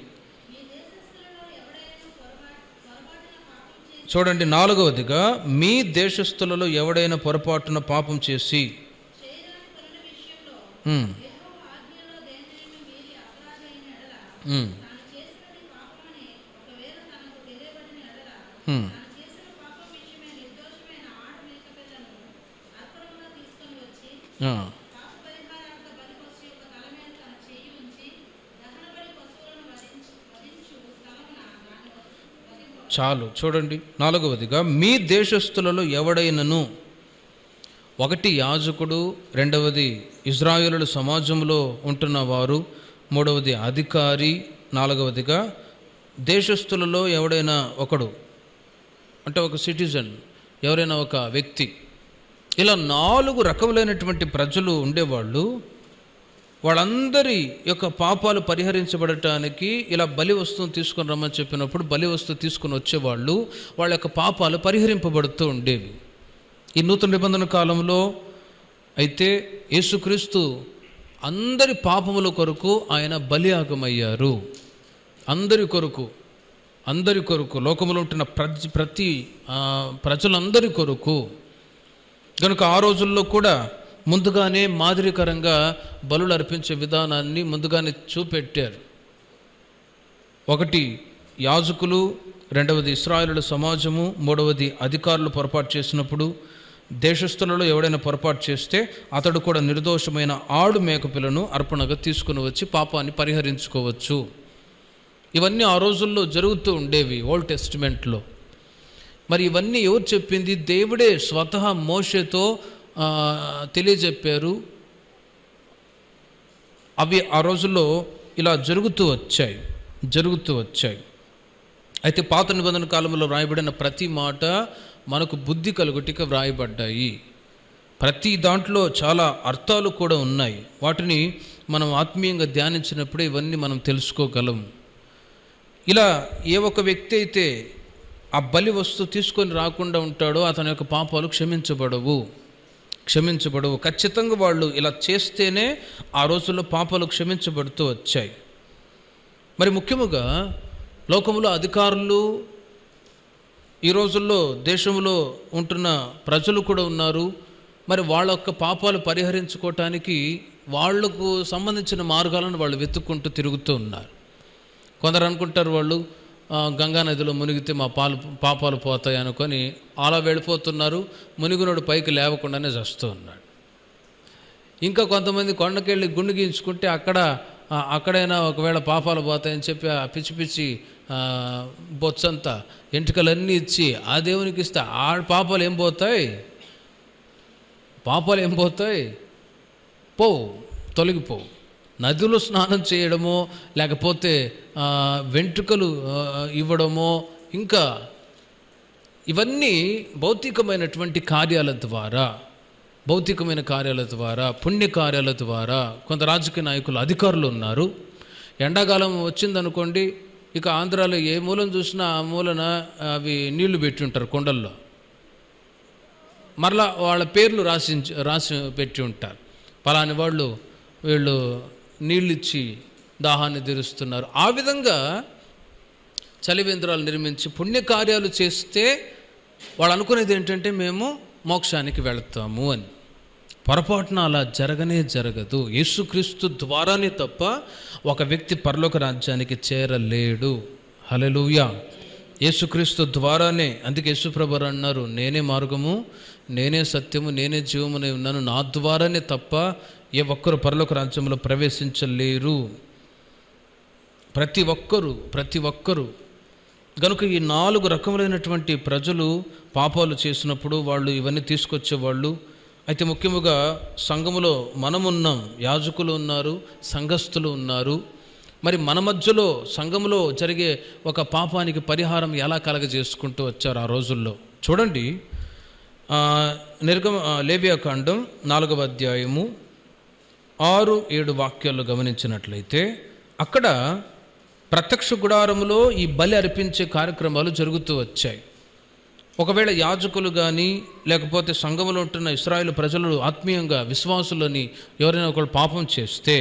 చూడండి నాలుగవదిగా మీ దేశస్థులలో ఎవడైనా పొరపాటున పాపం చేసి ఉమ్, ఉమ్, ఉమ్. ఆ, చాలు చూడండి నాలుగవదిగా మీ దేశస్థులలో ఎవడైనను ఒకటి యాజకుడు రెండవది ఇజ్రాయేలుల సమాజంలో ఉంటున్న వారు మూడవది అధికారి నాలుగవదిగా దేశస్థులలో ఎవడైనా ఒకడు అంటే ఒక సిటిజన్ ఎవరైనా ఒక వ్యక్తి ఇలా నాలుగు రకములైనటువంటి ప్రజలు ఉండేవాళ్ళు వాళ్ళందరి యొక్క పాపాలు పరిహరించబడటానికి ఇలా బలి వస్తువును తీసుకొని రమ్మని చెప్పినప్పుడు బలి వస్తువు తీసుకొని వచ్చేవాళ్ళు వాళ్ళ యొక్క పాపాలు పరిహరింపబడుతూ ఉండేవి ఈ నూతన నిబంధన కాలంలో అయితే యేసుక్రీస్తు అందరి పాపముల కొరకు ఆయన బలియాగమయ్యారు అందరి కొరకు అందరి కొరకు లోకంలో ఉంటున్న ప్రతి ప్రతి ఆ, ప్రజలందరి కొరకు కనుక ఆ రోజుల్లో కూడా ముందుగానే మాదిరికరంగా బలులు అర్పించే విధానాన్ని ముందుగానే చూపెట్టారు ఒకటి యాజకులు రెండవది ఇస్రాయేలుల సమాజము మూడవది అధికారులు పొరపాటు చేసినప్పుడు దేశస్థులలో ఎవడైనా పొరపాటు చేస్తే అతడు కూడా నిర్దోషమైన ఆడు మేకపిల్లను అర్పణగా తీసుకుని వచ్చి పాపాన్ని పరిహరించుకోవచ్చు ఇవన్నీ ఆ రోజుల్లో జరుగుతూ ఉండేవి ఓల్డ్ టెస్టిమెంట్లో మరి ఇవన్నీ ఎవరు చెప్పింది దేవుడే స్వతహా మోషేతో ఆ, తెలియజెప్పారు అవి ఆ రోజుల్లో ఇలా జరుగుతూ వచ్చాయి జరుగుతూ వచ్చాయి అయితే పాత నిబంధన కాలంలో వ్రాయబడిన ప్రతి మాట మనకు బుద్ధి కలుగుటిక వ్రాయబడ్డాయి ప్రతి దాంట్లో చాలా అర్థాలు కూడా ఉన్నాయి వాటిని మనం ఆత్మీయంగా ధ్యానించినప్పుడే ఇవన్నీ మనం తెలుసుకోగలం ఇలా ఏ ఒక వ్యక్తి అయితే ఆ బలి వస్తువు తీసుకొని రాకుండా ఉంటాడో అతని యొక్క పాపాలు క్షమించబడవు క్షమించబడవు ఖచ్చితంగా వాళ్ళు ఇలా చేస్తేనే ఆ రోజుల్లో పాపాలు క్షమించబడుతూ వచ్చాయి మరి ముఖ్యముగా లోకములో అధికారులు ఈ రోజుల్లో దేశంలో ఉంటున్న ప్రజలు కూడా ఉన్నారు మరి వాళ్ళ యొక్క పాపాలు పరిహరించుకోవటానికి వాళ్లకు సంబంధించిన మార్గాలను వాళ్ళు వెతుక్కుంటూ తిరుగుతూ ఉన్నారు కొందరు అనుకుంటారు వాళ్ళు "ఆ, గంగా నదిలో మునిగితే మా పాలు పాపాలు పోతాయి అనుకొని అలా వెళ్ళిపోతున్నారు మునిగినోడు పైకి లేవకుండానే చస్తూ ఉన్నాడు ఇంకా కొంతమంది కొండకెళ్ళి గుండు గీయించుకుంటే అక్కడ ఆ, అక్కడైనా ఒకవేళ పాపాలు పోతాయని చెప్పి ఆ పిచ్చి పిచ్చి ఆ, బొచ్చంతా ఎంటుకలన్నీ ఇచ్చి ఆ దేవునికి ఇస్తే ఆ పాపాలు ఏం పోతాయి పాపాలు ఏం పోతాయి పోవు తొలగిపోవు నదిలో స్నానం చేయడమో లేకపోతే ఆ, వెంట్రుకలు ఆ, ఇవ్వడమో ఇంకా ఇవన్నీ భౌతికమైనటువంటి కార్యాల ద్వారా భౌతికమైన కార్యాల ద్వారా పుణ్య కార్యాల ద్వారా కొంత రాజకీయ నాయకులు అధికారులు ఉన్నారు ఎండాకాలం వచ్చిందనుకోండి ఇక ఆంధ్రాలో ఏ మూలం చూసినా ఆ మూలన అవి నీళ్లు పెట్టి ఉంటారు కొండల్లో మరలా వాళ్ళ పేర్లు రాసి రాసి పెట్టి ఉంటారు పలాని వాళ్ళు వీళ్ళు నీళ్ళు ఇచ్చి దాహాన్ని తీరుస్తున్నారు ఆ విధంగా చలివేంద్రాలు నిర్మించి పుణ్యకార్యాలు చేస్తే వాళ్ళు అనుకునేది ఏంటంటే మేము మోక్షానికి వెళతాము అని పొరపాటున అలా జరగనే జరగదు యేసుక్రీస్తు ద్వారానే తప్ప ఒక వ్యక్తి పరలోక రాజ్యానికి చేరలేడు హలెలూయా యేసుక్రీస్తు ద్వారానే అందుకే యేసుప్రభు అన్నారు నేనే మార్గము నేనే సత్యము నేనే జీవమునే ఉన్నాను నా ద్వారానే తప్ప ఏ ఒక్కరు పరలోక రాజ్యంలో ప్రవేశించలేరు ప్రతి ఒక్కరు ప్రతి ఒక్కరు కనుక ఈ నాలుగు రకములైనటువంటి ప్రజలు పాపాలు చేసినప్పుడు వాళ్ళు ఇవన్నీ తీసుకొచ్చేవాళ్ళు అయితే ముఖ్యముగా సంఘములో మనమున్నాం యాజకులు ఉన్నారు సంఘస్థులు ఉన్నారు మరి మన మధ్యలో సంఘములో జరిగే ఒక పాపానికి పరిహారం ఎలా కలగజేసుకుంటూ వచ్చారు ఆ రోజుల్లో చూడండి ఆ, నిర్గమ ఆ, లేవియాకాండం నాలుగవ అధ్యాయము ఆరు ఏడు వాక్యాలు గమనించినట్లయితే అక్కడ ప్రత్యక్ష గుడారములో ఈ బలి అర్పించే కార్యక్రమాలు జరుగుతూ వచ్చాయి ఒకవేళ యాజకులు కానీ లేకపోతే సంఘములో ఉంటున్న ఇస్రాయేల్ ప్రజలు ఆత్మీయంగా విశ్వాసులని ఎవరైనా ఒకళ్ళు పాపం చేస్తే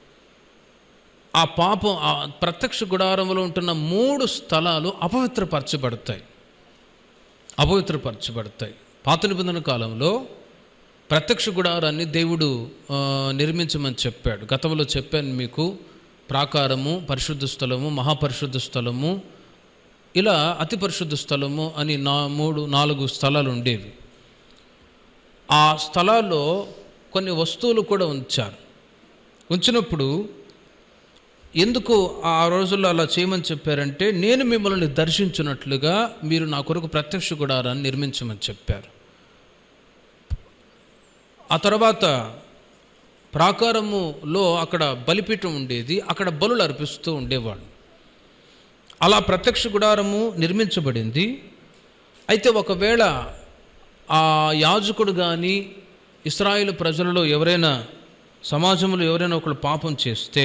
ఆ పాపం ఆ ప్రత్యక్ష గుడారంలో ఉంటున్న మూడు స్థలాలు అపవిత్రపరచబడతాయి అపవిత్రపరచబడతాయి పాత నిబంధన కాలంలో ప్రత్యక్ష గుడారాన్ని దేవుడు ఆ, నిర్మించమని చెప్పాడు గతంలో చెప్పాను మీకు ప్రాకారము పరిశుద్ధ స్థలము మహాపరిశుద్ధ స్థలము ఇలా అతి పరిశుద్ధ స్థలము అని నా మూడు నాలుగు స్థలాలు ఉండేవి ఆ స్థలాల్లో కొన్ని వస్తువులు కూడా ఉంచారు ఉంచినప్పుడు ఎందుకు ఆ రోజుల్లో అలా చేయమని చెప్పారంటే నేను మిమ్మల్ని దర్శించినట్లుగా మీరు నా కొరకు ప్రత్యక్ష గుడారాన్ని నిర్మించమని చెప్పారు ఆ తర్వాత ప్రాకారములో అక్కడ బలిపీఠం ఉండేది అక్కడ బలులు అర్పిస్తూ ఉండేవాళ్ళు అలా ప్రత్యక్ష గుడారము నిర్మించబడింది అయితే ఒకవేళ ఆ యాజకుడు కానీ ఇస్రాయేల్ ప్రజలలో ఎవరైనా సమాజంలో ఎవరైనా ఒకళ్ళు పాపం చేస్తే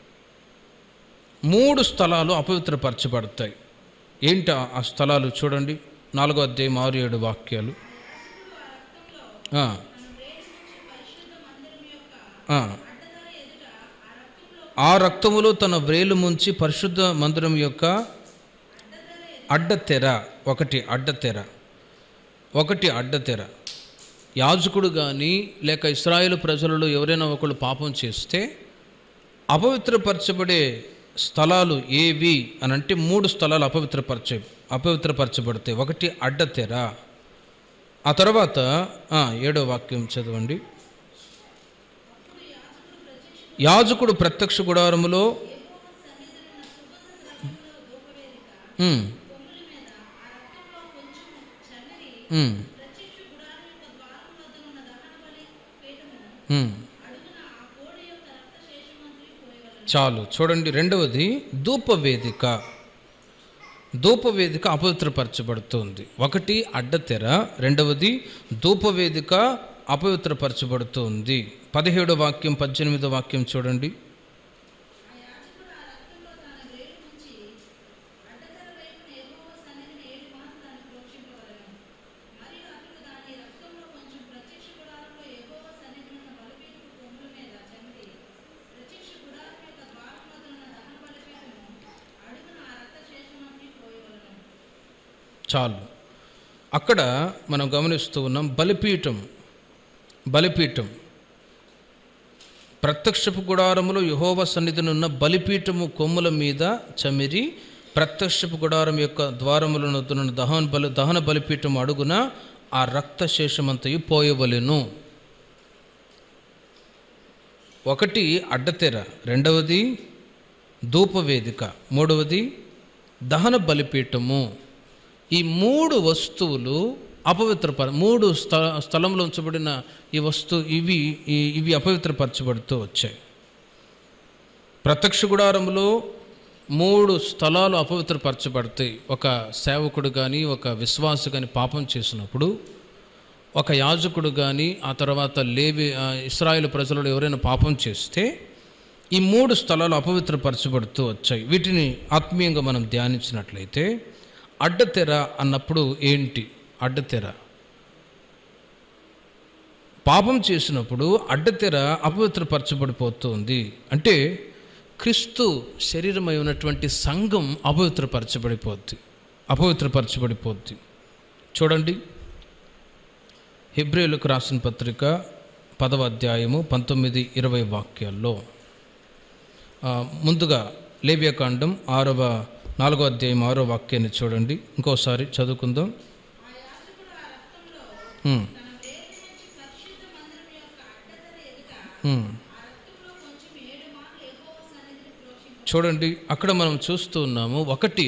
మూడు స్థలాలు అపవిత్రపరచబడతాయి ఏంటి ఆ- ఆ స్థలాలు చూడండి నాలుగో అధ్యాయం ఆరు ఏడు వాక్యాలు ఆ. ఆ. ఆ రక్తములో తన వ్రేలు ముంచి పరిశుద్ధ మందిరం యొక్క అడ్డతెర ఒకటి అడ్డతెర ఒకటి అడ్డతెర యాజకుడు కానీ లేక ఇస్రాయేల్ ప్రజలలో ఎవరైనా ఒకళ్ళు పాపం చేస్తే అపవిత్రపరచబడే స్థలాలు ఏవి అని అంటే మూడు స్థలాలు అపవిత్రపరచ అపవిత్రపరచబడతాయి ఒకటి అడ్డతెర ఆ తర్వాత ఆ, ఏడో వాక్యం చదవండి యాజకుడు ప్రత్యక్ష గుడారములో ఉమ్, ఉమ్, ఉమ్. చాలు చూడండి రెండవది ధూపవేదిక ధూపవేదిక అపవిత్రపరచబడుతుంది ఒకటి అడ్డతెర రెండవది ధూపవేదిక అపవిత్రపరచబడుతుంది పదిహేడో వాక్యం పద్దెనిమిదో వాక్యం చూడండి చాలు అక్కడ మనం గమనిస్తూ ఉన్నాం బలిపీఠం బలిపీఠం ప్రత్యక్షపు గుడారములో యహోవ సన్నిధినున్న బలిపీఠము కొమ్ముల మీద చమిరి ప్రత్యక్షపు గుడారం యొక్క ద్వారములను వద్దునున్న దహన బలి దహన బలిపీఠం అడుగున ఆ రక్త శేషమంతయు పోయవలెను ఒకటి అడ్డతెర రెండవది ధూపవేదిక మూడవది దహన బలిపీఠము ఈ మూడు వస్తువులు అపవిత్రపర మూడు స్థ స్థలంలో ఉంచబడిన ఈ వస్తువు ఇవి ఈ- ఇవి అపవిత్రపరచబడుతూ వచ్చాయి ప్రత్యక్ష గుడారంలో మూడు స్థలాలు అపవిత్రపరచబడతాయి ఒక సేవకుడు కానీ ఒక విశ్వాసు కానీ పాపం చేసినప్పుడు ఒక యాజకుడు కానీ ఆ తర్వాత లేవి ఆ, ఇస్రాయేల్ ప్రజలు ఎవరైనా పాపం చేస్తే ఈ మూడు స్థలాలు అపవిత్రపరచబడుతూ వచ్చాయి వీటిని ఆత్మీయంగా మనం ధ్యానించినట్లయితే అడ్డతెర అన్నప్పుడు ఏంటి అడ్డతెర పాపం చేసినప్పుడు అడ్డతెర అపవిత్రపరచబడిపోతుంది అంటే క్రీస్తు శరీరమై ఉన్నటువంటి సంఘం అపవిత్రపరచబడిపోద్ది అపవిత్రపరచబడిపోద్ది చూడండి హిబ్రేలకు రాసిన పత్రిక పదవ అధ్యాయము పంతొమ్మిది ఇరవై వాక్యాల్లో ఆ, ముందుగా లేవ్యకాండం ఆరవ నాలుగో అధ్యాయం ఆరో వాక్యాన్ని చూడండి ఇంకోసారి చదువుకుందాం ఆ యాజకుడు ఆ రక్తంలో హ్మ్, తన వేలు నుంచి పరిశుద్ధ మందిరం యొక్క అడ్డతెర ఎదుట హ్మ్. ఆ రక్తంలో కొంచెం ఏడు మార్లు యెహోవా సన్నిధిని ప్రోక్షించాడు చూడండి అక్కడ మనం చూస్తూ ఉన్నాము ఒకటి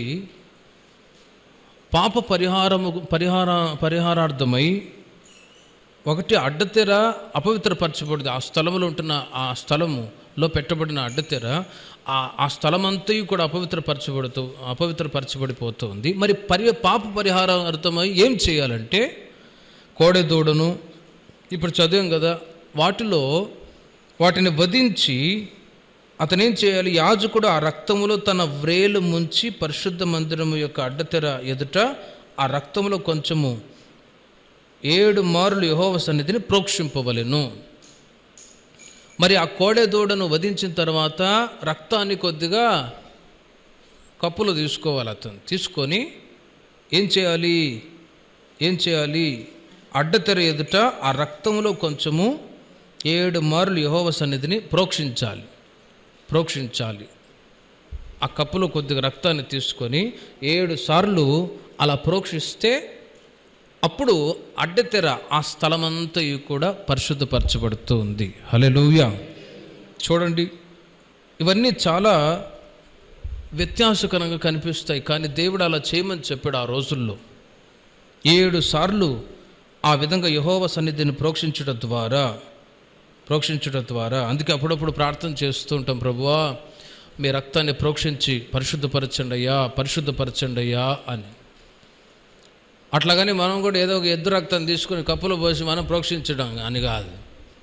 పాప పరిహారము పరిహార పరిహారార్థమై ఒకటి అడ్డతెర అపవిత్రపరచబడింది ఆ స్థలంలో ఉంటున్న ఆ స్థలములో పెట్టబడిన అడ్డతెర ఆ ఆ స్థలమంతయు కూడా అపవిత్రపరచబడుతూ అపవిత్రపరచబడిపోతుంది మరి పరి పాప పరిహారార్థమై ఏం చేయాలంటే కోడెదూడను ఇప్పుడు చదివాం కదా వాటిలో వాటిని వధించి అతనేం చేయాలి యాజకుడు ఆ రక్తములో తన వ్రేలు ముంచి పరిశుద్ధ మందిరము యొక్క అడ్డతెర ఎదుట ఆ రక్తములో కొంచెము ఏడు మారులు యహోవ సన్నిధిని ప్రోక్షింపవలెను మరి ఆ కోడెదూడను వధించిన తర్వాత రక్తాన్ని కొద్దిగా కప్పులో తీసుకోవాలి అతను తీసుకొని ఏం చేయాలి ఏం చేయాలి అడ్డతెర ఎదుట ఆ రక్తంలో కొంచెము ఏడు మారులు యహోవ సన్నిధిని ప్రోక్షించాలి ప్రోక్షించాలి ఆ కప్పులో కొద్దిగా రక్తాన్ని తీసుకొని ఏడు సార్లు అలా ప్రోక్షిస్తే అప్పుడు అడ్డతెర ఆ స్థలమంతా కూడా పరిశుద్ధపరచబడుతూ ఉంది హలెలూయా చూడండి ఇవన్నీ చాలా వ్యత్యాసకరంగా కనిపిస్తాయి కానీ దేవుడు అలా చేయమని చెప్పాడు ఆ రోజుల్లో ఏడు సార్లు ఆ విధంగా యహోవ సన్నిధిని ప్రోక్షించడం ద్వారా ప్రోక్షించడం ద్వారా అందుకే అప్పుడప్పుడు ప్రార్థన చేస్తూ ఉంటాం ప్రభువా మీ రక్తాన్ని ప్రోక్షించి పరిశుద్ధపరచండి అయ్యా పరిశుద్ధపరచండి అయ్యా అని అట్లాగని మనం కూడా ఏదో ఒక ఎద్దు రక్తం తీసుకుని కప్పులో పోసి మనం ప్రోక్షించడం అని కాదు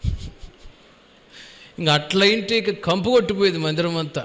ఇంకా అట్లా ఇంటి ఇక కంపు కొట్టిపోయేది మందిరం అంతా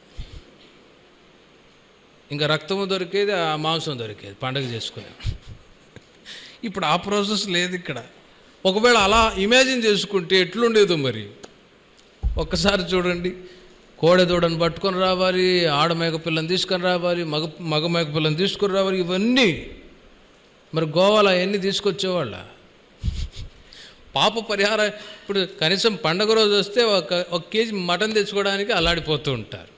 ఇంకా రక్తము దొరికేది ఆ మాంసం దొరికేది పండగ చేసుకునే ఇప్పుడు ఆ ప్రాసెస్ లేదు ఇక్కడ ఒకవేళ అలా ఇమాజిన్ చేసుకుంటే ఎట్లుండేదో మరి ఒక్కసారి చూడండి కోడె దూడని పట్టుకొని రావాలి ఆడ మేక పిల్లని తీసుకొని రావాలి మగ మగ మేక పిల్లని తీసుకొని రావాలి ఇవన్నీ మరి గోవాలో అవన్నీ తీసుకొచ్చేవాళ్ళ పాప పరిహారం ఇప్పుడు కనీసం పండగ రోజు వస్తే ఒక ఒక కేజీ మటన్ తెచ్చుకోవడానికి అల్లాడిపోతూ ఉంటారు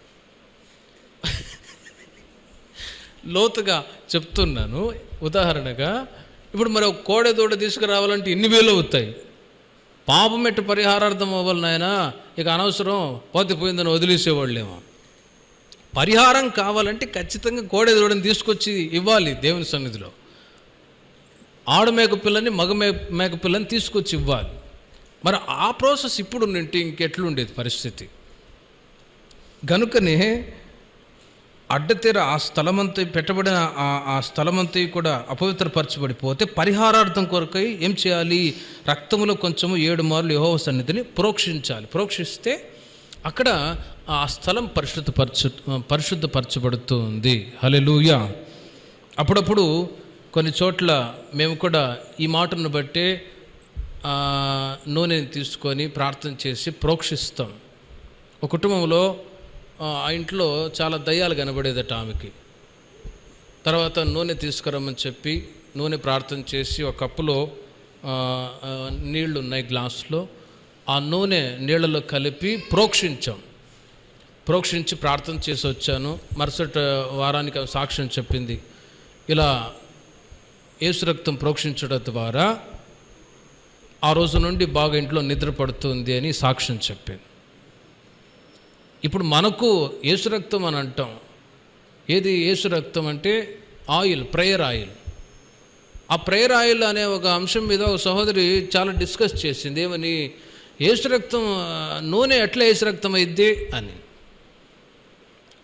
లోతుగా చెప్తున్నాను ఉదాహరణగా ఇప్పుడు మరి ఒక కోడె దూడ తీసుకురావాలంటే ఇన్ని వేలు అవుతాయి పాపం ఎట్టు పరిహారార్థం అవ్వాలి నాయన ఇక అనవసరం పోతే పోయిందని వదిలేసేవాళ్ళేమో పరిహారం కావాలంటే ఖచ్చితంగా కోడె దూడని తీసుకొచ్చి ఇవ్వాలి దేవుని సన్నిధిలో ఆడ మేక పిల్లని మగ మే మేక పిల్లని తీసుకొచ్చి ఇవ్వాలి మరి ఆ ప్రాసెస్ ఇప్పుడు ఉంటే ఇంకెట్లుండేది పరిస్థితి గనుకనే అడ్డతెర ఆ స్థలమంతా పెట్టబడిన ఆ ఆ స్థలమంతా కూడా అపవిత్రపరచబడిపోతే పరిహారార్థం కొరకై ఏం చేయాలి రక్తములో కొంచెము ఏడు మార్లు యహోవ సన్నిధిని ప్రోక్షించాలి ప్రోక్షిస్తే అక్కడ ఆ స్థలం పరిశుద్ధపరచు పరిశుద్ధపరచబడుతూ ఉంది హలెలూయా అప్పుడప్పుడు కొన్ని చోట్ల మేము కూడా ఈ మాటను బట్టే ఆ, నూనెని తీసుకొని ప్రార్థన చేసి ప్రోక్షిస్తాం ఒక కుటుంబంలో ఆ ఆ ఇంట్లో చాలా దయ్యాలు కనబడేదట ఆమెకి తర్వాత నూనె తీసుకురమ్మని చెప్పి నూనె ప్రార్థన చేసి ఒక కప్పులో ఆ, ఆ, నీళ్లు ఉన్నాయి గ్లాసులో ఆ నూనె నీళ్ళలో కలిపి ప్రోక్షించాం ప్రోక్షించి ప్రార్థన చేసి వచ్చాను మరుసటి వారానికి ఆమె సాక్ష్యం చెప్పింది ఇలా ఏసు రక్తం ప్రోక్షించడం ద్వారా ఆ రోజు నుండి బాగా ఇంట్లో నిద్ర పడుతుంది అని సాక్ష్యం చెప్పింది ఇప్పుడు మనకు ఏసు రక్తం అని అంటాం ఏది ఏసు రక్తం అంటే ఆయిల్ ప్రేయర్ ఆయిల్ ఆ ప్రేయర్ ఆయిల్ అనే ఒక అంశం మీద ఒక సహోదరి చాలా డిస్కస్ చేసింది ఏమని ఏసు రక్తం ఆ, నూనె ఎట్లా ఏసు రక్తం అయింది అని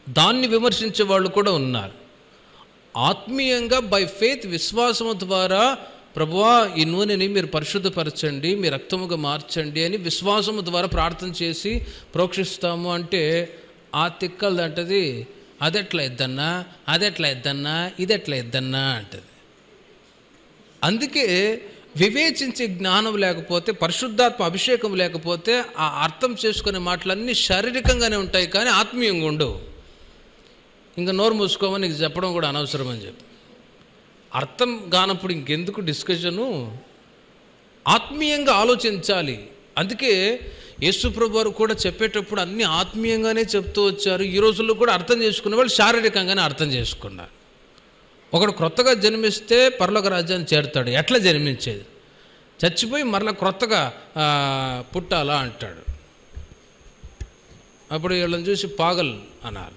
దాన్ని విమర్శించే వాళ్ళు కూడా ఉన్నారు ఆత్మీయంగా బై ఫెయిత్ విశ్వాసము ద్వారా ప్రభువా ఈ నూనెని మీరు పరిశుద్ధపరచండి మీ రక్తముగా మార్చండి అని విశ్వాసము ద్వారా ప్రార్థన చేసి ప్రోక్షిస్తాము అంటే ఆ తిక్కలది అంటది అదెట్లా ఇద్దన్నా అదెట్లా ఇద్దన్నా ఇదెట్లా ఇద్దన్నా అంటది అందుకే వివేచించే జ్ఞానం లేకపోతే పరిశుద్ధాత్మ అభిషేకం లేకపోతే ఆ అర్థం చేసుకునే మాటలన్నీ శారీరకంగానే ఉంటాయి కానీ ఆత్మీయంగా ఉండవు ఇంకా నోరు మూసుకోమని నీకు చెప్పడం కూడా అనవసరం అని చెప్పి అర్థం కానప్పుడు ఇంకెందుకు డిస్కషను ఆత్మీయంగా ఆలోచించాలి అందుకే యేసుప్రభు వారు కూడా చెప్పేటప్పుడు అన్ని ఆత్మీయంగానే చెప్తూ వచ్చారు ఈ రోజుల్లో కూడా అర్థం చేసుకునే వాళ్ళు శారీరకంగానే అర్థం చేసుకున్నారు ఒకడు క్రొత్తగా జన్మిస్తే పరలోక రాజ్యాన్ని చేరుతాడు ఎట్లా జన్మించేది చచ్చిపోయి మరలా క్రొత్తగా ఆ, పుట్టాలా అంటాడు అప్పుడు వీళ్ళని చూసి పాగల్ అనాలి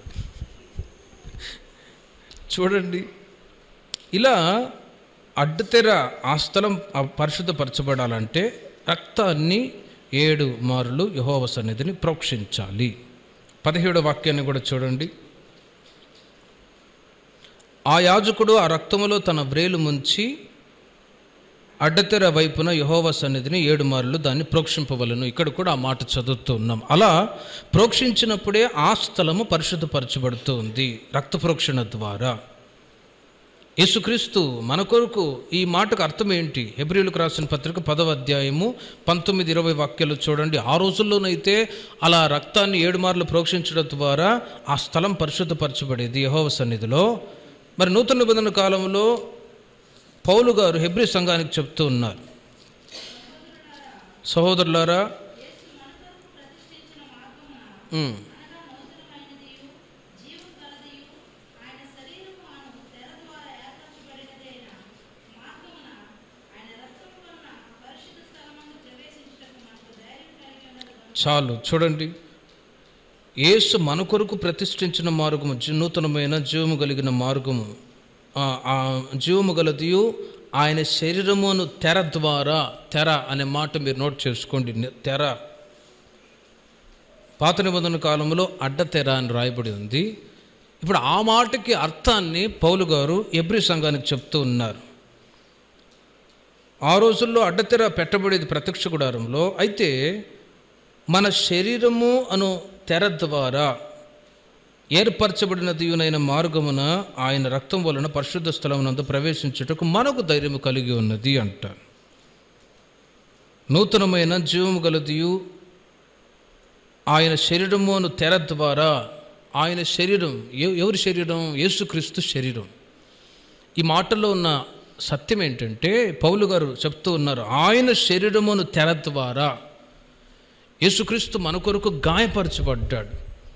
చూడండి ఇలా అడ్డతెర ఆ స్థలం ఆ పరిశుద్ధపరచబడాలంటే రక్తాన్ని ఏడు మారులు యహోవ సన్నిధిని ప్రోక్షించాలి పదిహేడు వాక్యాన్ని కూడా చూడండి ఆ యాజకుడు ఆ రక్తములో తన వ్రేలు ముంచి అడ్డతెర వైపున యహోవ సన్నిధిని ఏడు మార్లు దాన్ని ప్రోక్షింపవలను ఇక్కడ కూడా ఆ మాట చదువుతూ ఉన్నాం అలా ప్రోక్షించినప్పుడే ఆ స్థలము పరిశుద్ధపరచబడుతూ ఉంది రక్త ప్రోక్షణ ద్వారా యేసుక్రీస్తు మన కొరకు ఈ మాటకు అర్థం ఏంటి హెబ్రిలకు రాసిన పత్రిక పదవ అధ్యాయము పంతొమ్మిది ఇరవై వాక్యాలు చూడండి ఆ రోజుల్లోనైతే అలా రక్తాన్ని ఏడు మార్లు ప్రోక్షించడం ద్వారా ఆ స్థలం పరిశుద్ధపరచబడేది యహోవ సన్నిధిలో మరి నూతన నిబంధన కాలంలో పౌలు గారు హెబ్రి సంఘానికి చెప్తూ ఉన్నారు సహోదరులారా ఉమ్. చాలు చూడండి యేసు మన కొరకు ప్రతిష్ఠించిన మార్గము జీ- నూతనమైన జీవము కలిగిన మార్గము ఆ ఆ జీవము గలదియు ఆయన శరీరమును తెర ద్వారా తెర అనే మాట మీరు నోట్ చేసుకోండి ని- తెర పాత నిబంధన కాలంలో అడ్డతెర అని రాయబడి ఉంది ఇప్పుడు ఆ మాటకి అర్థాన్ని పౌలు గారు ఎబ్రి సంఘానికి చెప్తూ ఉన్నారు ఆ రోజుల్లో అడ్డతెర పెట్టబడేది ప్రత్యక్ష గుడారంలో అయితే మన శరీరము అను తెర ద్వారా ఏర్పరచబడిన దీవునైన మార్గమున ఆయన రక్తం వలన పరిశుద్ధ స్థలమునందు ప్రవేశించుటకు మనకు ధైర్యము కలిగి ఉన్నది అంటారు నూతనమైన జీవము గలదియు ఆయన శరీరము అను తెర ద్వారా ఆయన శరీరం ఎ- ఎవరి శరీరం యేసుక్రీస్తు శరీరం ఈ మాటల్లో ఉన్న సత్యం ఏంటంటే పౌలు గారు చెప్తూ ఉన్నారు ఆయన శరీరమును తెర ద్వారా యేసుక్రీస్తు మన కొరకు గాయపరచబడ్డాడు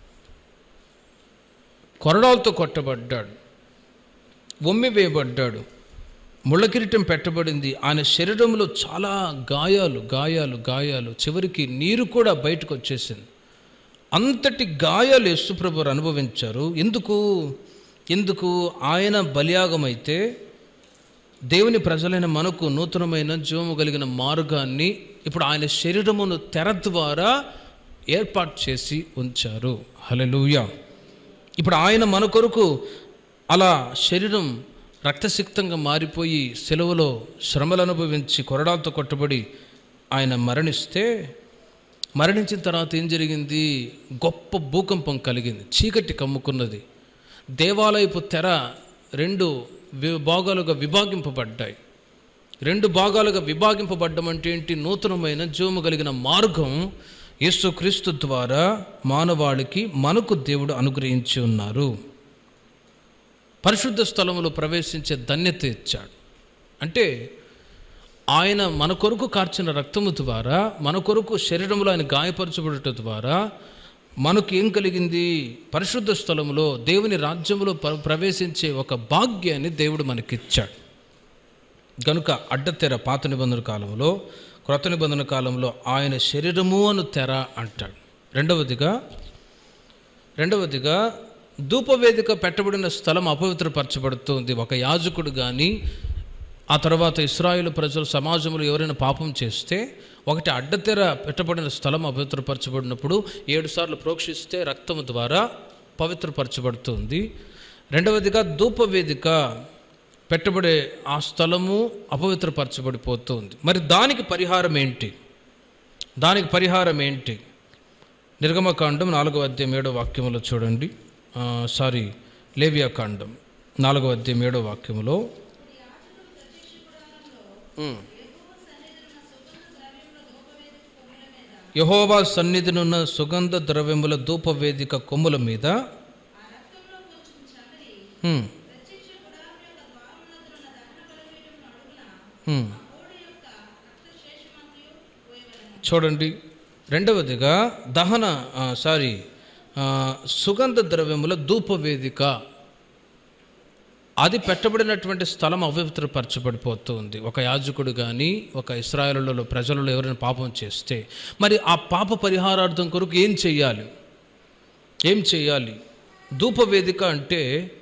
కొరడాలతో కొట్టబడ్డాడు ఒమ్మి వేయబడ్డాడు ముళ్ళకిరీటం పెట్టబడింది ఆయన శరీరంలో చాలా గాయాలు గాయాలు గాయాలు చివరికి నీరు కూడా బయటకు వచ్చేసింది అంతటి గాయాలు యేసుప్రభు వారు అనుభవించారు ఎందుకు ఎందుకు ఆయన బలియాగమైతే దేవుని ప్రజలైన మనకు నూతనమైన జీవము కలిగిన మార్గాన్ని ఇప్పుడు ఆయన శరీరమును తెర ద్వారా ఏర్పాటు చేసి ఉంచారు హల్లెలూయా ఇప్పుడు ఆయన మన కొరకు అలా శరీరం రక్తసిక్తంగా మారిపోయి సెలవులో శ్రమలు అనుభవించి కొరడాలతో కొట్టబడి ఆయన మరణిస్తే మరణించిన తర్వాత ఏం జరిగింది గొప్ప భూకంపం కలిగింది చీకటి కమ్ముకున్నది దేవాలయపు తెర రెండు వి- భాగాలుగా విభాగింపబడ్డాయి రెండు భాగాలుగా విభాగింపబడ్డం అంటే ఏంటి నూతనమైన జీవము కలిగిన మార్గం యేసుక్రీస్తు ద్వారా మానవాళికి మనకు దేవుడు అనుగ్రహించి ఉన్నారు పరిశుద్ధ స్థలములో ప్రవేశించే ధన్యత ఇచ్చాడు అంటే ఆయన మన కొరకు కార్చిన రక్తము ద్వారా మన కొరకు శరీరంలో ఆయన గాయపరచబడట ద్వారా మనకు ఏం కలిగింది పరిశుద్ధ స్థలములో దేవుని రాజ్యములో ప్ర- ప్రవేశించే ఒక భాగ్యాన్ని దేవుడు మనకిచ్చాడు గనుక అడ్డతెర పాత నిబంధన కాలంలో క్రొత్త నిబంధన కాలంలో ఆయన శరీరము అను తెర అంటాడు రెండవదిగా రెండవదిగా ధూపవేదిక పెట్టబడిన స్థలం అపవిత్రపరచబడుతుంది ఒక యాజకుడు కానీ ఆ తర్వాత ఇస్రాయేల్ ప్రజలు సమాజంలో ఎవరైనా పాపం చేస్తే ఒకటి అడ్డతెర పెట్టబడిన స్థలం అపవిత్రపరచబడినప్పుడు ఏడు సార్లు ప్రోక్షిస్తే రక్తము ద్వారా పవిత్రపరచబడుతుంది రెండవదిగా ధూపవేదిక పెట్టబడే ఆ స్థలము అపవిత్రపరచబడిపోతుంది మరి దానికి పరిహారం ఏంటి దానికి పరిహారం ఏంటి నిర్గమకాండం నాలుగవ అధ్యాయం ఏడో వాక్యములో చూడండి ఆ, సారీ లేవియాకాండం నాలుగవ అధ్యాయం ఏడో వాక్యములో ఉమ్. యహోవా సన్నిధినున్న సుగంధ ద్రవ్యముల ధూపవేదిక కొమ్ముల మీద ఉమ్, ఉమ్. చూడండి రెండవదిగా దహన ఆ, సారీ ఆ, సుగంధ ద్రవ్యముల ధూపవేదిక అది పెట్టబడినటువంటి స్థలం అపవిత్రపరచబడిపోతుంది ఒక యాజకుడు కానీ ఒక ఇస్రాయలలో ప్రజలలో ఎవరైనా పాపం చేస్తే మరి ఆ పాప పరిహారార్థం కొరకు ఏం చెయ్యాలి ఏం చేయాలి ధూపవేదిక అంటే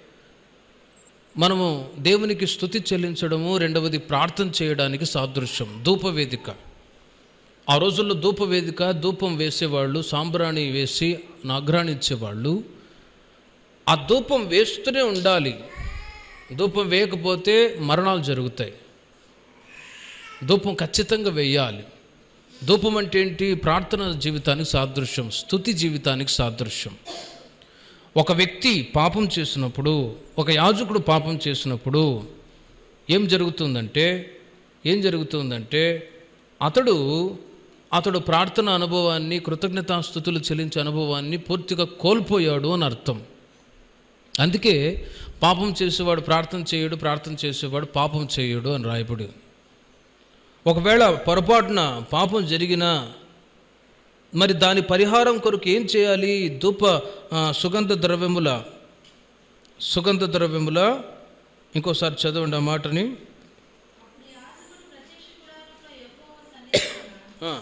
మనము దేవునికి స్థుతి చెల్లించడము రెండవది ప్రార్థన చేయడానికి సాదృశ్యం ధూపవేదిక ఆ రోజుల్లో ధూపవేదిక ధూపం వేసేవాళ్ళు సాంబ్రాణి వేసి నాగ్రాణి ఇచ్చేవాళ్ళు ఆ ధూపం వేస్తూనే ఉండాలి ధూపం వేయకపోతే మరణాలు జరుగుతాయి ధూపం ఖచ్చితంగా వేయాలి ధూపం అంటే ఏంటి ప్రార్థన జీవితానికి సాదృశ్యం స్థుతి జీవితానికి సాదృశ్యం ఒక వ్యక్తి పాపం చేసినప్పుడు ఒక యాజకుడు పాపం చేసినప్పుడు ఏం జరుగుతుందంటే ఏం జరుగుతుందంటే అతడు అతడు ప్రార్థన అనుభవాన్ని కృతజ్ఞతాస్థుతులు చెల్లించే అనుభవాన్ని పూర్తిగా కోల్పోయాడు అని అర్థం అందుకే పాపం చేసేవాడు ప్రార్థన చేయడు ప్రార్థన చేసేవాడు పాపం చేయడు అని రాయబడి ఉంది. ఒకవేళ పొరపాటున పాపం జరిగినా మరి దాని పరిహారం కొరకు ఏం చేయాలి ధూప ఆ, సుగంధ ద్రవ్యముల సుగంధ ద్రవ్యముల ఇంకోసారి చదవండి ఆ మాటని ఆ.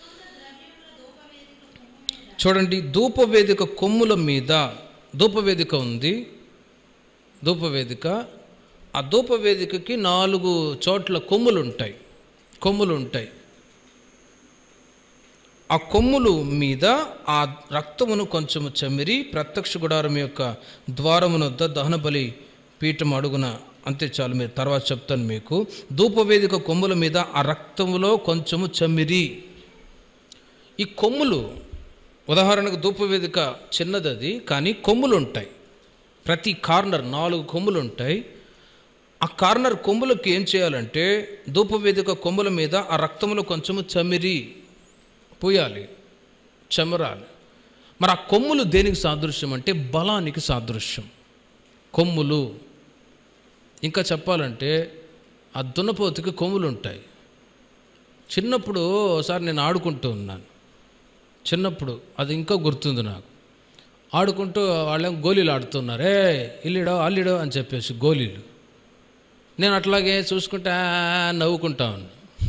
చూడండి ధూపవేదిక కొమ్ముల మీద ధూపవేదిక ఉంది ధూపవేదిక ఆ ధూపవేదికకి నాలుగు చోట్ల కొమ్ములు ఉంటాయి కొమ్ములు ఉంటాయి ఆ కొమ్ములు మీద ఆ రక్తమును కొంచెము చమిరి ప్రత్యక్ష గుడారం యొక్క ద్వారమునొద్ద దహన బలి పీఠం అడుగున అంతే చాలు మీరు తర్వాత చెప్తాను మీకు ధూపవేదిక కొమ్ముల మీద ఆ రక్తములో కొంచెము చమిరి ఈ కొమ్ములు ఉదాహరణకు ధూపవేదిక చిన్నది అది కానీ కొమ్ములు ఉంటాయి ప్రతి కార్నర్ నాలుగు కొమ్ములు ఉంటాయి ఆ కార్నర్ కొమ్ములకు ఏం చేయాలంటే ధూపవేదిక కొమ్ముల మీద ఆ రక్తంలో కొంచెము చమిరి పూయాలి చెమరాలి మరి ఆ కొమ్ములు దేనికి సాదృశ్యం అంటే బలానికి సాదృశ్యం కొమ్ములు ఇంకా చెప్పాలంటే ఆ దున్నపోతుకి కొమ్ములు ఉంటాయి చిన్నప్పుడు ఒకసారి నేను ఆడుకుంటూ ఉన్నాను చిన్నప్పుడు అది ఇంకా గుర్తుంది నాకు ఆడుకుంటూ వాళ్ళేం గోళీలు ఆడుతున్నారు ఏ ఇల్లిడో అల్లిడో అని చెప్పేసి గోళీలు నేను అట్లాగే చూసుకుంటే ఆ అని నవ్వుకుంటా ఉన్నా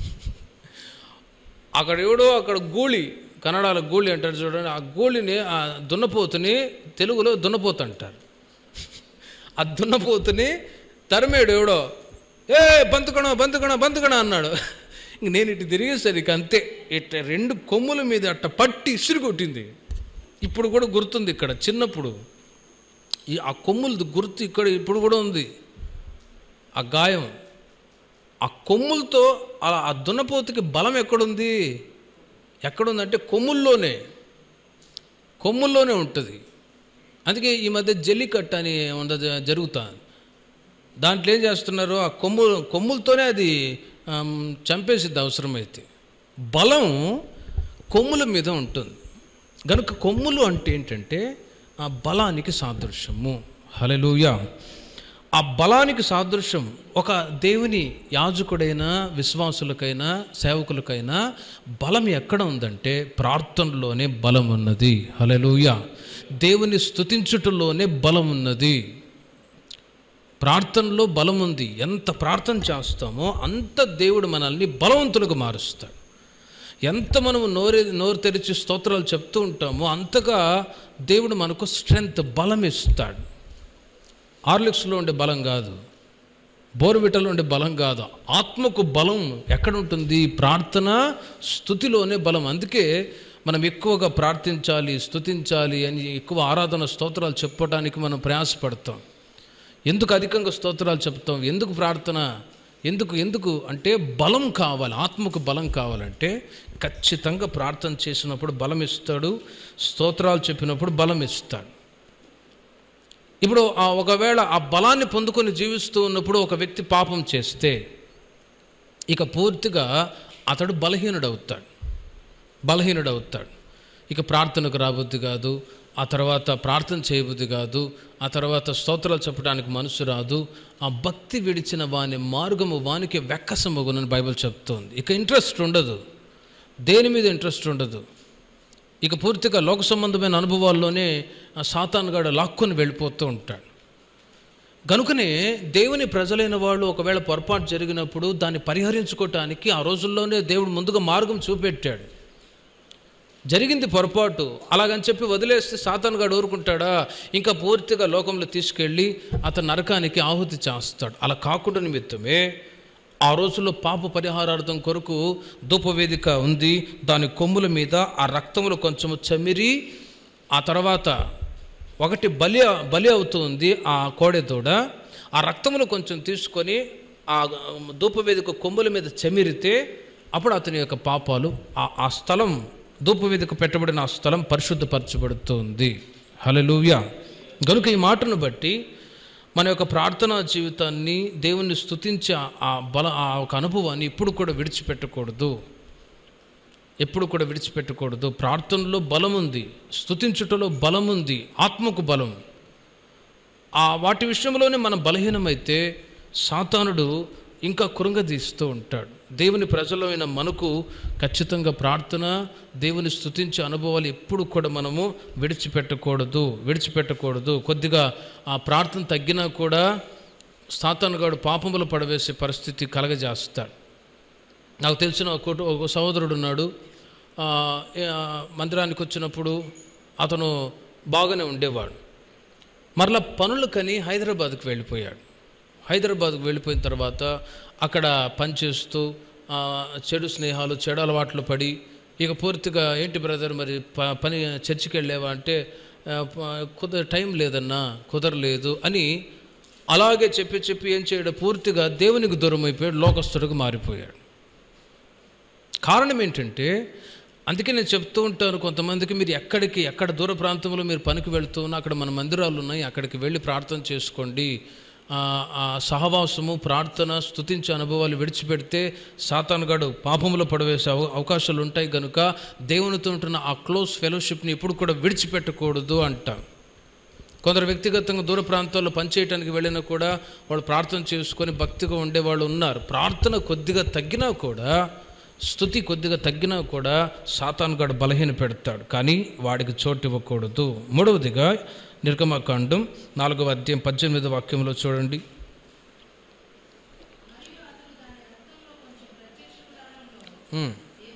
అక్కడ ఎవడో అక్కడ గూళి కన్నడలో గూళి అంటారు చూడండి ఆ గూళిని ఆ దున్నపోతుని తెలుగులో దున్నపోతు అంటారు ఆ దున్నపోతుని తరిమేడు ఎవడో ఏ బంతుకణ బంతుకణ బంతుకణ అన్నాడు ఇంక నేను ఇటు తిరిగేసరికి అంతే ఇట్ట రెండు కొమ్ముల మీద అట్ట పట్టి ఇసురు కొట్టింది ఇప్పుడు కూడా గుర్తుంది ఇక్కడ చిన్నప్పుడు ఈ ఆ కొమ్ములది గుర్తు ఇక్కడ ఇప్పుడు కూడా ఉంది ఆ గాయం ఆ కొమ్ములతో అలా ఆ దున్నపోతుకి బలం ఎక్కడుంది ఎక్కడుందంటే కొమ్ముల్లోనే కొమ్ముల్లోనే ఉంటుంది అందుకే ఈ మధ్య జల్లికట్టు అని ఉండదు జరుగుతుంది దాంట్లో ఏం చేస్తున్నారు ఆ కొమ్ము కొమ్ములతోనే అది ఆమ్, చంపేసిద్ది అవసరమైతే బలం కొమ్ముల మీద ఉంటుంది గనుక కొమ్ములు అంటే ఏంటంటే ఆ బలానికి సాదృశ్యము హలెలూయ ఆ బలానికి సాదృశ్యం ఒక దేవుని యాజకుడైనా విశ్వాసులకైనా సేవకులకైనా బలం ఎక్కడ ఉందంటే ప్రార్థనలోనే బలం ఉన్నది హలెలూయ దేవుని స్తుతించుటలోనే బలం ఉన్నది ప్రార్థనలో బలం ఉంది ఎంత ప్రార్థన చేస్తామో అంత దేవుడు మనల్ని బలవంతులుగా మారుస్తాడు ఎంత మనము నోరు నోరు తెరిచి స్తోత్రాలు చెప్తూ ఉంటామో అంతగా దేవుడు మనకు స్ట్రెంగ్త్ బలం ఇస్తాడు హార్లిక్స్లో ఉండే బలం కాదు బోర్విటలో ఉండే బలం కాదు ఆత్మకు బలం ఎక్కడ ఉంటుంది ప్రార్థన స్థుతిలోనే బలం అందుకే మనం ఎక్కువగా ప్రార్థించాలి స్తుతించాలి అని ఎక్కువ ఆరాధన స్తోత్రాలు చెప్పడానికి మనం ప్రయాసపడతాం ఎందుకు అధికంగా స్తోత్రాలు చెప్తాం ఎందుకు ప్రార్థన ఎందుకు ఎందుకు అంటే బలం కావాలి ఆత్మకు బలం కావాలంటే ఖచ్చితంగా ప్రార్థన చేసినప్పుడు బలం ఇస్తాడు స్తోత్రాలు చెప్పినప్పుడు బలం ఇస్తాడు ఇప్పుడు ఆ ఒకవేళ ఆ బలాన్ని పొందుకొని జీవిస్తూ ఉన్నప్పుడు ఒక వ్యక్తి పాపం చేస్తే ఇక పూర్తిగా అతడు బలహీనుడవుతాడు బలహీనుడవుతాడు ఇక ప్రార్థనకు రాబుద్ది కాదు ఆ తర్వాత ప్రార్థన చేయబుద్ది కాదు ఆ తర్వాత స్తోత్రాలు చెప్పడానికి మనసు రాదు ఆ భక్తి విడిచిన వాని మార్గము వానికి వెక్కసమగునని బైబిల్ చెప్తోంది ఇక ఇంట్రెస్ట్ ఉండదు దేని మీద ఇంట్రెస్ట్ ఉండదు ఇక పూర్తిగా లోక సంబంధమైన అనుభవాల్లోనే ఆ సాతానుగాడు లాక్కొని వెళ్ళిపోతూ ఉంటాడు గనుకనే దేవుని ప్రజలైన వాళ్ళు ఒకవేళ పొరపాటు జరిగినప్పుడు దాన్ని పరిహరించుకోవటానికి ఆ రోజుల్లోనే దేవుడు ముందుగా మార్గం చూపెట్టాడు జరిగింది పొరపాటు అలాగని చెప్పి వదిలేస్తే సాతానుగాడు ఊరుకుంటాడా ఇంకా పూర్తిగా లోకంలో తీసుకెళ్ళి అతను నరకానికి ఆహుతి చేస్తాడు అలా కాకుండా నిమిత్తమే ఆ రోజుల్లో పాప పరిహారార్థం కొరకు ధూపవేదిక ఉంది దాని కొమ్ముల మీద ఆ రక్తములు కొంచెము చమిరి ఆ తర్వాత ఒకటి బలి బలి అవుతుంది ఆ కోడెదూడ ఆ రక్తములు కొంచెం తీసుకొని ఆ ధూపవేదిక కొమ్ముల మీద చమిరితే అప్పుడు అతని యొక్క పాపాలు ఆ ఆ స్థలం ధూపవేదిక పెట్టబడిన ఆ స్థలం పరిశుద్ధపరచబడుతుంది హలలుయ గనుక ఈ మాటను బట్టి మన యొక్క ప్రార్థనా జీవితాన్ని దేవుణ్ణి స్తుతించే ఆ- ఆ బల ఆ ఒక అనుభవాన్ని ఇప్పుడు కూడా విడిచిపెట్టకూడదు ఎప్పుడు కూడా విడిచిపెట్టకూడదు ప్రార్థనలో బలం ఉంది స్తుతించుటలో బలం ఉంది ఆత్మకు బలం ఆ వాటి విషయంలోనే మనం బలహీనమైతే సాతానుడు ఇంకా కృంగదీస్తూ ఉంటాడు దేవుని ప్రజలమైన మనకు ఖచ్చితంగా ప్రార్థన దేవుని స్తుతించే అనుభవాలు ఎప్పుడు కూడా మనము విడిచిపెట్టకూడదు విడిచిపెట్టకూడదు కొద్దిగా ఆ ప్రార్థన తగ్గినా కూడా సాతానుగాడు పాపములు పడవేసే పరిస్థితి కలగజేస్తాడు నాకు తెలిసిన ఒక కుటు- ఒక సహోదరుడు ఉన్నాడు ఆ, ఏ- ఆ, మందిరానికి వచ్చినప్పుడు అతను బాగానే ఉండేవాడు మరలా పనులకని హైదరాబాద్కు వెళ్ళిపోయాడు హైదరాబాద్కు వెళ్ళిపోయిన తర్వాత అక్కడ పనిచేస్తూ ఆ, చెడు స్నేహాలు చెడు అలవాట్లు పడి ఇక పూర్తిగా ఏంటి బ్రదర్ మరి ప- పని చర్చికి వెళ్ళేవా అంటే ఆ, ప- కుదర టైం లేదన్నా కుదరలేదు అని అలాగే చెప్పి చెప్పి ఏం చేయడు పూర్తిగా దేవునికి దూరం అయిపోయాడు లోకస్తుడికి మారిపోయాడు కారణం ఏంటంటే అందుకే నేను చెప్తూ ఉంటాను కొంతమందికి మీరు ఎక్కడికి ఎక్కడ దూర ప్రాంతంలో మీరు పనికి వెళ్తూ ఉన్నా అక్కడ మన మందిరాలు ఉన్నాయి అక్కడికి వెళ్ళి ప్రార్థన చేసుకోండి ఆ, ఆ సహవాసము ప్రార్థన స్తుతించే అనుభవాలు విడిచిపెడితే సాతానుగాడు పాపములో పడవేసే అవ- అవకాశాలు ఉంటాయి కనుక దేవునితో ఉంటున్న ఆ క్లోజ్ ఫెలోషిప్ని ఎప్పుడు కూడా విడిచిపెట్టకూడదు అంటాం కొందరు వ్యక్తిగతంగా దూర ప్రాంతాల్లో పనిచేయడానికి వెళ్ళినా కూడా వాళ్ళు ప్రార్థన చేసుకొని భక్తిగా ఉండేవాళ్ళు ఉన్నారు ప్రార్థన కొద్దిగా తగ్గినా కూడా స్థుతి కొద్దిగా తగ్గినా కూడా సాతానుగాడు బలహీన పెడతాడు కానీ వాడికి చోటు ఇవ్వకూడదు మూడవదిగా నిర్గమకాండం నాలుగవ అధ్యాయం పద్దెనిమిది వాక్యంలో చూడండి ఉమ్.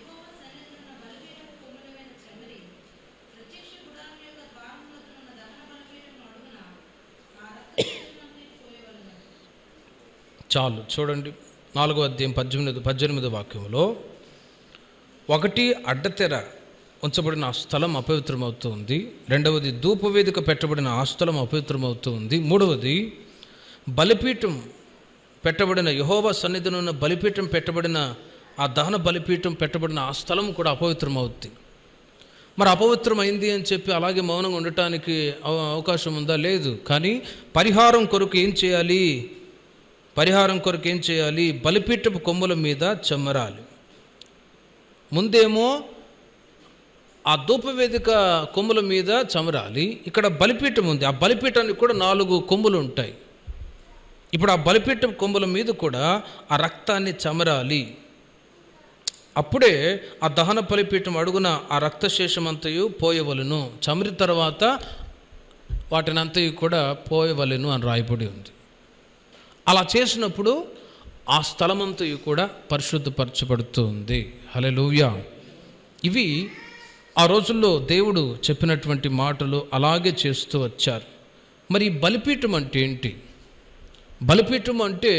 చాలు చూడండి నాలుగో అధ్యాయం పద్దెనిమిది పద్దెనిమిది వాక్యంలో ఒకటి అడ్డతెర ఉంచబడిన ఆ స్థలం అపవిత్రమవుతుంది రెండవది ధూపవేదిక పెట్టబడిన ఆ స్థలం అపవిత్రమవుతుంది మూడవది బలిపీఠం పెట్టబడిన యహోవా సన్నిధినున్న బలిపీఠం పెట్టబడిన ఆ దహన బలిపీఠం పెట్టబడిన ఆ స్థలం కూడా అపవిత్రమవుతుంది మరి అపవిత్రమైంది అని చెప్పి అలాగే మౌనంగా ఉండటానికి అవ- అవకాశం ఉందా లేదు కానీ పరిహారం కొరకు ఏం చేయాలి పరిహారం కొరకు ఏం చేయాలి బలిపీఠపు కొమ్ముల మీద చెమ్మరాలి ముందేమో ఆ ధూపవేదిక కొమ్ముల మీద చమరాలి ఇక్కడ బలిపీఠం ఉంది ఆ బలిపీఠానికి కూడా నాలుగు కొమ్ములు ఉంటాయి ఇప్పుడు ఆ బలిపీఠం కొమ్ముల మీద కూడా ఆ రక్తాన్ని చమరాలి అప్పుడే ఆ దహన బలిపీఠం అడుగున ఆ రక్తశేషమంతయు పోయవలను చమరి తర్వాత వాటిని అంతయు కూడా పోయవలెను అని రాయబడి ఉంది అలా చేసినప్పుడు ఆ స్థలమంతయు కూడా పరిశుద్ధపరచబడుతుంది హలెలూయా ఇవి ఆ రోజుల్లో దేవుడు చెప్పినటువంటి మాటలు అలాగే చేస్తూ వచ్చారు మరి ఈ బలిపీఠం అంటే ఏంటి బలిపీఠం అంటే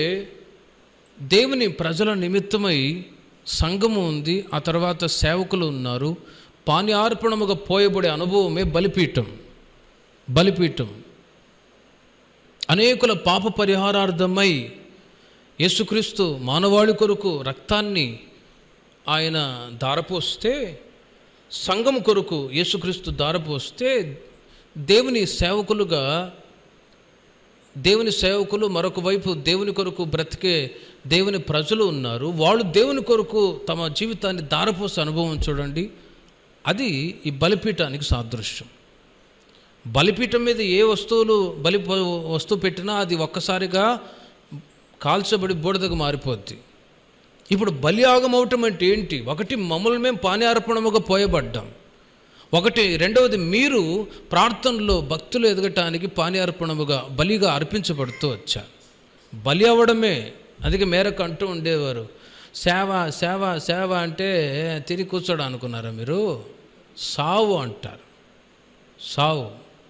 దేవుని ప్రజల నిమిత్తమై సంఘము ఉంది ఆ తర్వాత సేవకులు ఉన్నారు పానీయార్పణముగా పోయబడే అనుభవమే బలిపీఠం బలిపీఠం అనేకుల పాప పరిహారార్థమై యేసుక్రీస్తు మానవాళి కొరకు రక్తాన్ని ఆయన దారపోస్తే సంఘం కొరకు యేసుక్రీస్తు దారపోస్తే దేవుని సేవకులుగా దేవుని సేవకులు మరొక వైపు దేవుని కొరకు బ్రతికే దేవుని ప్రజలు ఉన్నారు వాళ్ళు దేవుని కొరకు తమ జీవితాన్ని దారపోసే అనుభవం చూడండి అది ఈ బలిపీఠానికి సాదృశ్యం బలిపీఠం మీద ఏ వస్తువులు బలి వస్తువు పెట్టినా అది ఒక్కసారిగా కాల్చబడి బూడిదకు మారిపోద్ది ఇప్పుడు బలియాగం అవటం అంటే ఏంటి ఒకటి మమ్మల్ని మేము పానీయార్పణముగా పోయబడ్డాం ఒకటి రెండవది మీరు ప్రార్థనలో భక్తులు ఎదగటానికి పానీయార్పణముగా బలిగా అర్పించబడుతూ వచ్చారు బలి అవ్వడమే అందుకే మేరకు అంటూ ఉండేవారు సేవ సేవ సేవ అంటే తిరిగి కూర్చోడం అనుకున్నారా మీరు సావు అంటారు సావు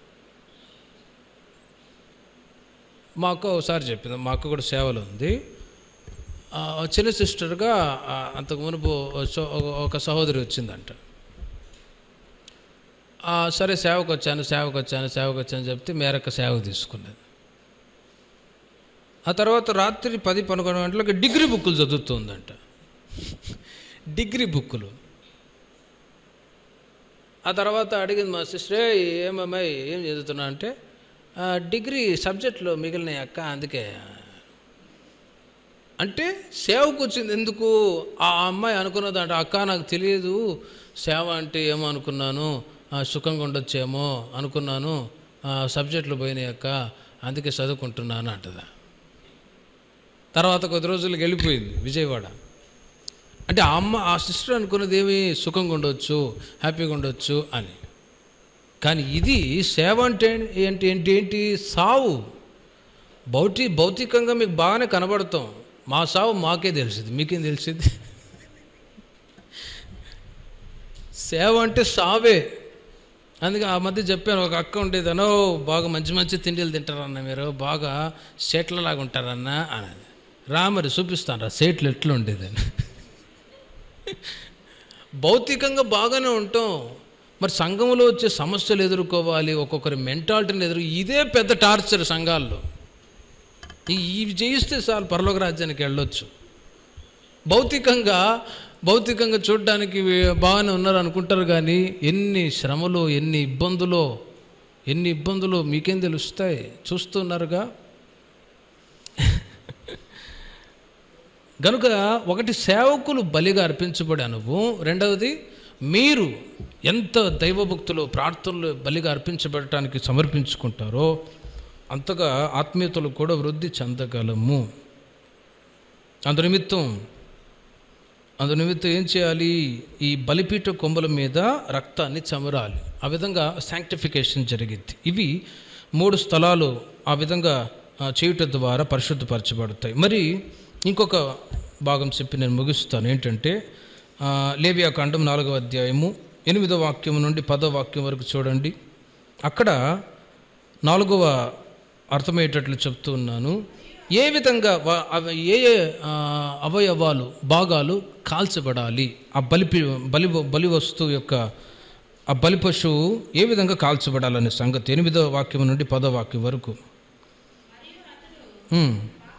మా అక్క ఒకసారి చెప్పింది మా అక్క కూడా సేవలు ఉంది ఆ, చిన్న సిస్టర్గా ఆ, అంతకు మునుపు సో- ఒక- ఒక సహోదరి వచ్చిందంట ఆ, సరే సేవకు వచ్చాను సేవకు వచ్చాను సేవకు వచ్చాను చెప్తే మేరక్క సేవ తీసుకున్నది ఆ తర్వాత రాత్రి పది పదకొండు గంటలకు డిగ్రీ బుక్కులు చదువుతుందంట డిగ్రీ బుక్కులు ఆ తర్వాత అడిగింది మా సిస్టరే ఏమమ్మాయి ఏం చదువుతున్నా అంటే "ఆ, డిగ్రీ సబ్జెక్టులో మిగిలిన అక్క అందుకే అంటే సేవకు వచ్చింది ఎందుకు ఆ అమ్మాయి అనుకున్నదంట అక్క నాకు తెలియదు సేవ అంటే ఏమో అనుకున్నాను ఆ, సుఖంగా ఉండొచ్చేమో అనుకున్నాను ఆ, సబ్జెక్టులు పోయినాయి అక్క అందుకే చదువుకుంటున్నాను అంటదా తర్వాత కొద్ది రోజులకి వెళ్ళిపోయింది విజయవాడ అంటే ఆ అమ్మ ఆ సిస్టర్ అనుకున్నది ఏమి సుఖంగా ఉండొచ్చు హ్యాపీగా ఉండొచ్చు అని కానీ ఇది సేవ అంటే ఏంటి ఏంటి ఏంటి సావు భౌతి భౌతికంగా మీకు బాగానే కనబడతాం మా సావు మాకే తెలిసింది మీకేం తెలిసింది సేవ అంటే సావే అందుకే ఆ మధ్య చెప్పాను ఒక అక్క ఉండేదనో బాగా మంచి మంచి తిండిలు తింటారన్న మీరు బాగా సెట్లలాగా ఉంటారన్న అన్నది రా మరి చూపిస్తాను రా సేట్లు ఎట్లా ఉండేదని భౌతికంగా బాగానే ఉంటాం మరి సంఘంలో వచ్చే సమస్యలు ఎదుర్కోవాలి ఒక్కొక్కరి మెంటాలిటీని ఎదురు ఇదే పెద్ద టార్చర్ సంఘాల్లో ఈ- ఇవి జయిస్తే చాలు పరలోక రాజ్యానికి వెళ్ళొచ్చు భౌతికంగా భౌతికంగా చూడడానికి వీ- బాగానే ఉన్నారు అనుకుంటారు కానీ ఎన్ని శ్రమలు ఎన్ని ఇబ్బందులు ఎన్ని ఇబ్బందులు మీకేం తెలుస్తాయి చూస్తున్నారుగా గనుక ఒకటి సేవకులు బలిగా అర్పించబడే అనుభవం రెండవది మీరు ఎంత దైవభక్తులు ప్రార్థనలు బలిగా అర్పించబడటానికి సమర్పించుకుంటారో అంతగా ఆత్మీయతలు కూడా వృద్ధి చెందగలము అందు నిమిత్తం అందు నిమిత్తం ఏం చేయాలి ఈ బలిపీఠ కొమ్మల మీద రక్తాన్ని చమరాలి ఆ విధంగా శాంక్టిఫికేషన్ జరిగింది ఇవి మూడు స్థలాలు ఆ విధంగా ఆ, చేయుట ద్వారా పరిశుద్ధపరచబడతాయి మరి ఇంకొక భాగం చెప్పి నేను ముగిస్తాను ఏంటంటే ఆ, లేవియా కాండం నాలుగవ అధ్యాయము ఎనిమిదో వాక్యం నుండి పదో వాక్యం వరకు చూడండి అక్కడ నాలుగవ అర్థమయ్యేటట్లు చెప్తూ ఉన్నాను ఏ విధంగా వా- అవ- ఏ ఏ ఆ, అవయవాలు భాగాలు కాల్చబడాలి ఆ బలి బలి బలి వస్తువు యొక్క ఆ బలి పశువు ఏ విధంగా కాల్చబడాలనే సంగతి ఎనిమిదో వాక్యం నుండి పదో వాక్యం వరకు ఉమ్.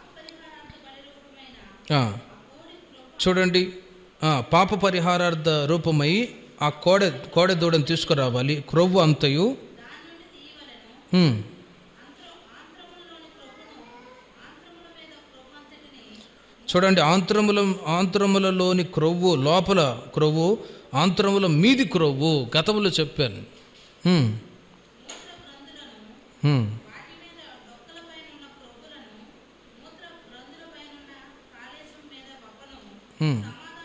ఆ. చూడండి ఆ, పాప పరిహారార్థ రూపమై ఆ కోడె కోడె దూడను తీసుకురావాలి క్రొవ్వు అంతయు ఉమ్. చూడండి ఆంత్రముల ఆంత్రములలోని క్రొవ్వు లోపల క్రొవ్వు ఆంత్రముల మీది క్రొవ్వు గతంలో చెప్పాను ఉమ్. ఉమ్. ఉమ్.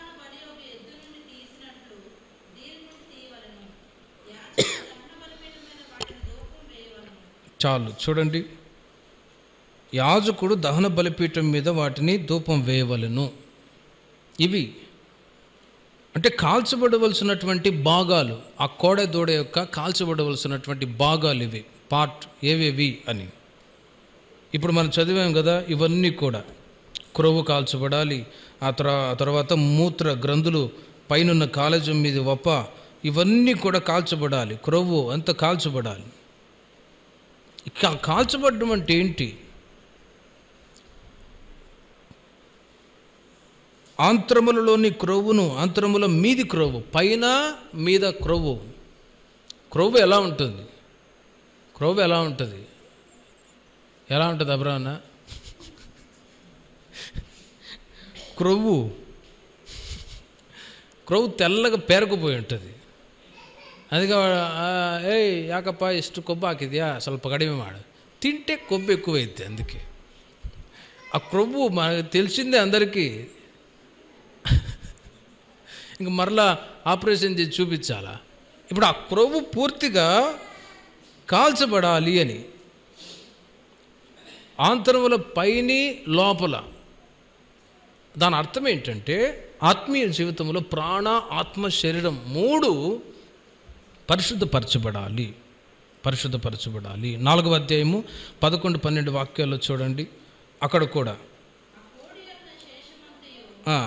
చాలు చూడండి యాజకుడు దహన బలిపీఠం మీద వాటిని ధూపం వేయవలెను ఇవి అంటే కాల్చబడవలసినటువంటి భాగాలు ఆ కోడె దూడ యొక్క కాల్చబడవలసినటువంటి భాగాలు ఇవి పార్ట్ ఏవేవి అని ఇప్పుడు మనం చదివాం కదా ఇవన్నీ కూడా క్రొవ్వు కాల్చబడాలి ఆ తర్వా ఆ తర్వాత మూత్ర గ్రంథులు పైనున్న కాలేజం మీద వప్ప ఇవన్నీ కూడా కాల్చబడాలి క్రొవ్వు అంత కాల్చబడాలి ఇక కాల్చబడడం అంటే ఏంటి ఆంత్రములలోని క్రొవ్వును ఆంత్రముల మీది క్రొవ్వు పైన మీద క్రొవ్వు క్రొవ్వు ఎలా ఉంటుంది క్రొవ్వు ఎలా ఉంటుంది ఎలా ఉంటుంది అబ్రాహ్న క్రొవ్వు క్రొవ్వు తెల్లగా పేరుకుపోయి ఉంటుంది అదిగా ఏయ్ యాకప్ప ఇಷ್ಟು ಕೊಬ್ಬು ಹಾಕಿದ್ಯಾ ಸ್ವಲ್ಪ ಕಡಿಮೆ ಮಾಡು తింటే కొవ్వు ఎక్కువైద్ది అందుకే ఆ క్రొవ్వు మనకు తెలిసిందే అందరికీ ఇంక మరలా ఆపరేషన్ చేసి చూపించాలా ఇప్పుడు ఆ క్రొవ్వు పూర్తిగా కాల్చబడాలి అని ఆంతరముల పైని లోపల దాని అర్థం ఏంటంటే ఆత్మీయ జీవితంలో ప్రాణ ఆత్మ శరీరం మూడు పరిశుద్ధపరచబడాలి పరిశుద్ధపరచబడాలి నాలుగవ అధ్యాయము పదకొండు పన్నెండు వాక్యాల్లో చూడండి అక్కడ కూడా ఆ,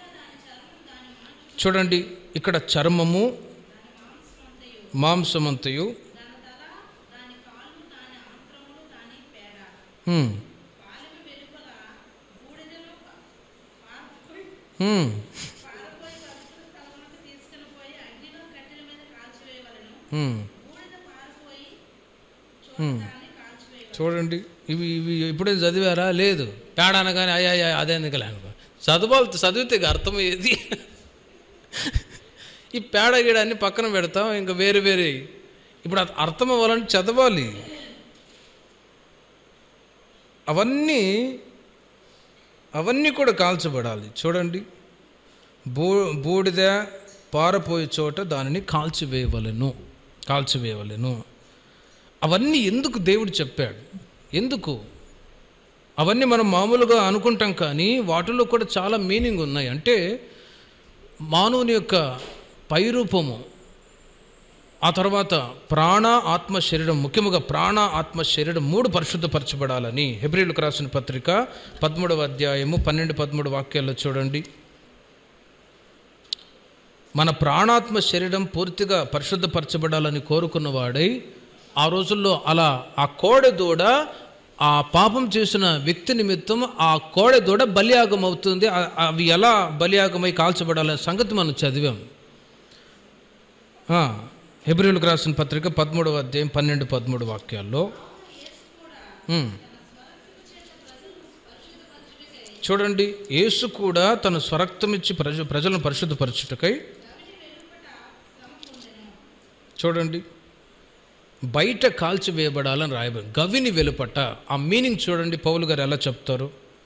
చూడండి ఇక్కడ చర్మము మాంసమంతయు హ్మ్. హ్మ్. హ్మ్. హ్మ్. చూడండి ఇవి ఇవి ఇప్పుడే చదివారా లేదు పేడ అనగానే అయ్యా అయ్యా అదే ఎందుకులే అనుకో చదవాలి చదివితే ఇక అర్థమయ్యేది ఈ పేడ గీడ అన్ని పక్కన పెడతాం ఇంకా వేరే వేరే ఇప్పుడు అది అర్థం అవ్వాలంటే చదవాలి అవన్నీ అవన్నీ కూడా కాల్చబడాలి చూడండి బూ బూడిద పారపోయే చోట దానిని కాల్చివేయవలెను కాల్చివేయవలెను అవన్నీ ఎందుకు దేవుడు చెప్పాడు ఎందుకు అవన్నీ మనం మామూలుగా అనుకుంటాం కానీ వాటిలో కూడా చాలా మీనింగ్ ఉన్నాయి అంటే మానవుని యొక్క పైరూపము ఆ తర్వాత ప్రాణ ఆత్మ శరీరం ముఖ్యముగా ప్రాణ ఆత్మ శరీరం మూడు పరిశుద్ధపరచబడాలని హెబ్రిలకు రాసిన పత్రిక పదమూడవ అధ్యాయము పన్నెండు పదమూడు వాక్యాల్లో చూడండి మన ప్రాణాత్మ శరీరం పూర్తిగా పరిశుద్ధపరచబడాలని కోరుకున్నవాడై ఆ రోజుల్లో అలా ఆ కోడె దూడ ఆ పాపం చేసిన వ్యక్తి నిమిత్తం ఆ కోడె దూడ బలియాగం అవుతుంది ఆ- అవి ఎలా బలియాగమై కాల్చబడాలనే సంగతి మనం చదివాం హెబ్రిలకు రాసిన పత్రిక పదమూడవ అధ్యాయం పన్నెండు పదమూడు వాక్యాల్లో ఉమ్. చూడండి యేసు కూడా తన స్వరక్తమిచ్చి ప్రజ ప్రజలను పరిశుద్ధపరచుటకై చూడండి బయట కాల్చివేయబడాలని రాయబడి గవిని వెలుపట ఆ మీనింగ్ చూడండి పౌలు గారు ఎలా చెప్తారు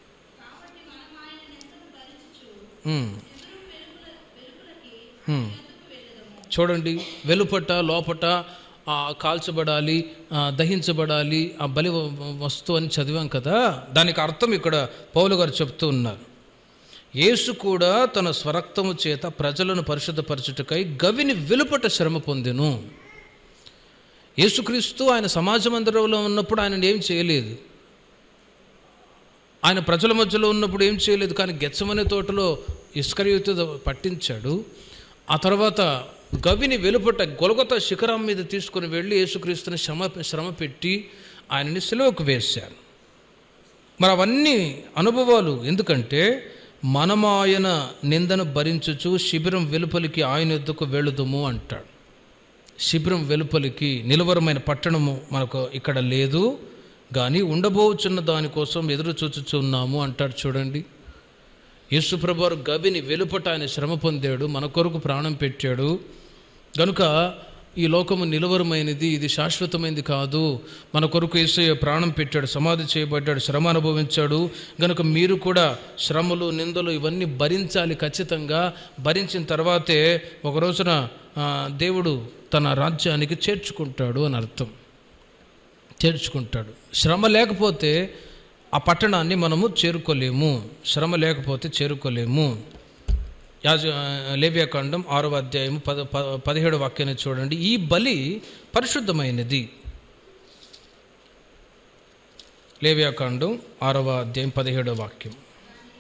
ఉమ్. ఉమ్. చూడండి వెలుపట లోపట ఆ, కాల్చబడాలి ఆ, దహించబడాలి ఆ బలి వ- వస్తువు అని చదివాం కదా దానికి అర్థం ఇక్కడ పౌలు గారు చెప్తూ ఉన్నారు యేసు కూడా తన స్వరక్తము చేత ప్రజలను పరిశుద్ధపరచుటకై గవిని వెలుపట శ్రమ పొందెను యేసుక్రీస్తు ఆయన సమాజ మందిరంలో ఉన్నప్పుడు ఆయన ఏం చేయలేదు ఆయన ప్రజల మధ్యలో ఉన్నప్పుడు ఏం చేయలేదు కానీ గెచ్చమనే తోటలో ఇస్కరియుతో పట్టించాడు ఆ తర్వాత గవిని వెలుపట గొలగొత శిఖరం మీద తీసుకుని వెళ్ళి యేసుక్రీస్తుని శ్రమ శ్రమ పెట్టి ఆయనని సెలవుకు వేశారు మరి అవన్నీ అనుభవాలు ఎందుకంటే మనము ఆయన నిందను భరించుచు శిబిరం వెలుపలికి ఆయన ఎద్దుకు వెళుదుము అంటాడు శిబిరం వెలుపలికి నిలవరమైన పట్టణము మనకు ఇక్కడ లేదు కానీ ఉండబోచున్న దానికోసం ఎదురు చూచుచున్నాము అంటాడు చూడండి యేసుప్రభువారు గవిని వెలుపట ఆయన శ్రమ పొందాడు మన కొరకు ప్రాణం పెట్టాడు గనుక ఈ లోకము నిలవరమైనది ఇది శాశ్వతమైనది కాదు మన కొరకు యేసయ్య ప్రాణం పెట్టాడు సమాధి చేయబడ్డాడు శ్రమ అనుభవించాడు గనుక మీరు కూడా శ్రమలు నిందలు ఇవన్నీ భరించాలి ఖచ్చితంగా భరించిన తర్వాతే ఒక రోజున ఆ, దేవుడు తన రాజ్యానికి చేర్చుకుంటాడు అని అర్థం చేర్చుకుంటాడు శ్రమ లేకపోతే ఆ పట్టణాన్ని మనము చేరుకోలేము శ్రమ లేకపోతే చేరుకోలేము యాజ లేవ్యాకాండం ఆరవ అధ్యాయం పద ప- పదిహేడు వాక్యాన్ని చూడండి ఈ బలి పరిశుద్ధమైనది లేవ్యాకాండం ఆరవ అధ్యాయం పదిహేడవ వాక్యం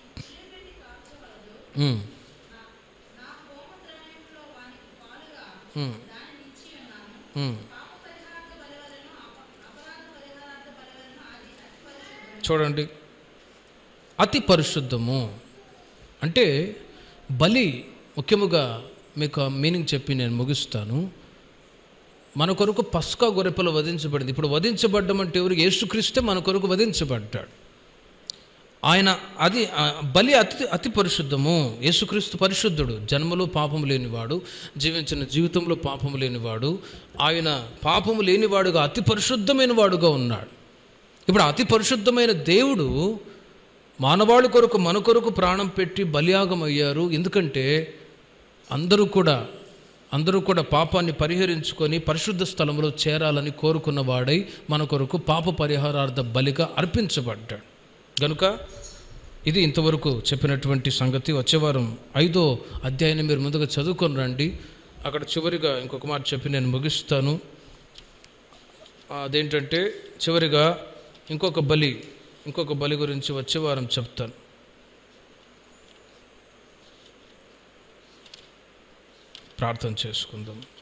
ఉమ్. ఉమ్, దానిని ఇచ్చి ఉన్నాను ఉమ్. పాప పరిహారార్థ బలివలను అప- అపరాధ పరిహారార్థ బలివలను అది అతి పరిశుద్ధం చూడండి అతి పరిశుద్ధము అంటే బలి ముఖ్యముగా మీకు ఆ మీనింగ్ చెప్పి నేను ముగిస్తాను మన కొరకు పస్కా గొర్రెపలు వధించబడింది ఇప్పుడు వధించబడ్డం అంటే ఎవరు యేసుక్రీస్తే మన కొరకు వధించబడ్డాడు ఆయన అది ఆ, బలి అతి అతి పరిశుద్ధము యేసుక్రీస్తు పరిశుద్ధుడు జన్మలో పాపము లేనివాడు జీవించిన జీవితంలో పాపము లేనివాడు ఆయన పాపము లేనివాడుగా అతి పరిశుద్ధమైన వాడుగా ఉన్నాడు ఇప్పుడు అతి పరిశుద్ధమైన దేవుడు మానవాళి కొరకు మన కొరకు ప్రాణం పెట్టి బలియాగం అయ్యారు ఎందుకంటే అందరూ కూడా అందరూ కూడా పాపాన్ని పరిహరించుకొని పరిశుద్ధ స్థలంలో చేరాలని కోరుకున్న వాడై మన కొరకు పాప పరిహారార్థ బలిగా అర్పించబడ్డాడు గనుక ఇది ఇంతవరకు చెప్పినటువంటి సంగతి వచ్చేవారం ఐదో అధ్యాయాన్ని మీరు ముందుగా చదువుకొని రండి అక్కడ చివరిగా ఇంకొక మాట చెప్పి నేను ముగిస్తాను అదేంటంటే చివరిగా ఇంకొక బలి ఇంకొక బలి గురించి వచ్చే వారం చెప్తాను ప్రార్థన చేసుకుందాం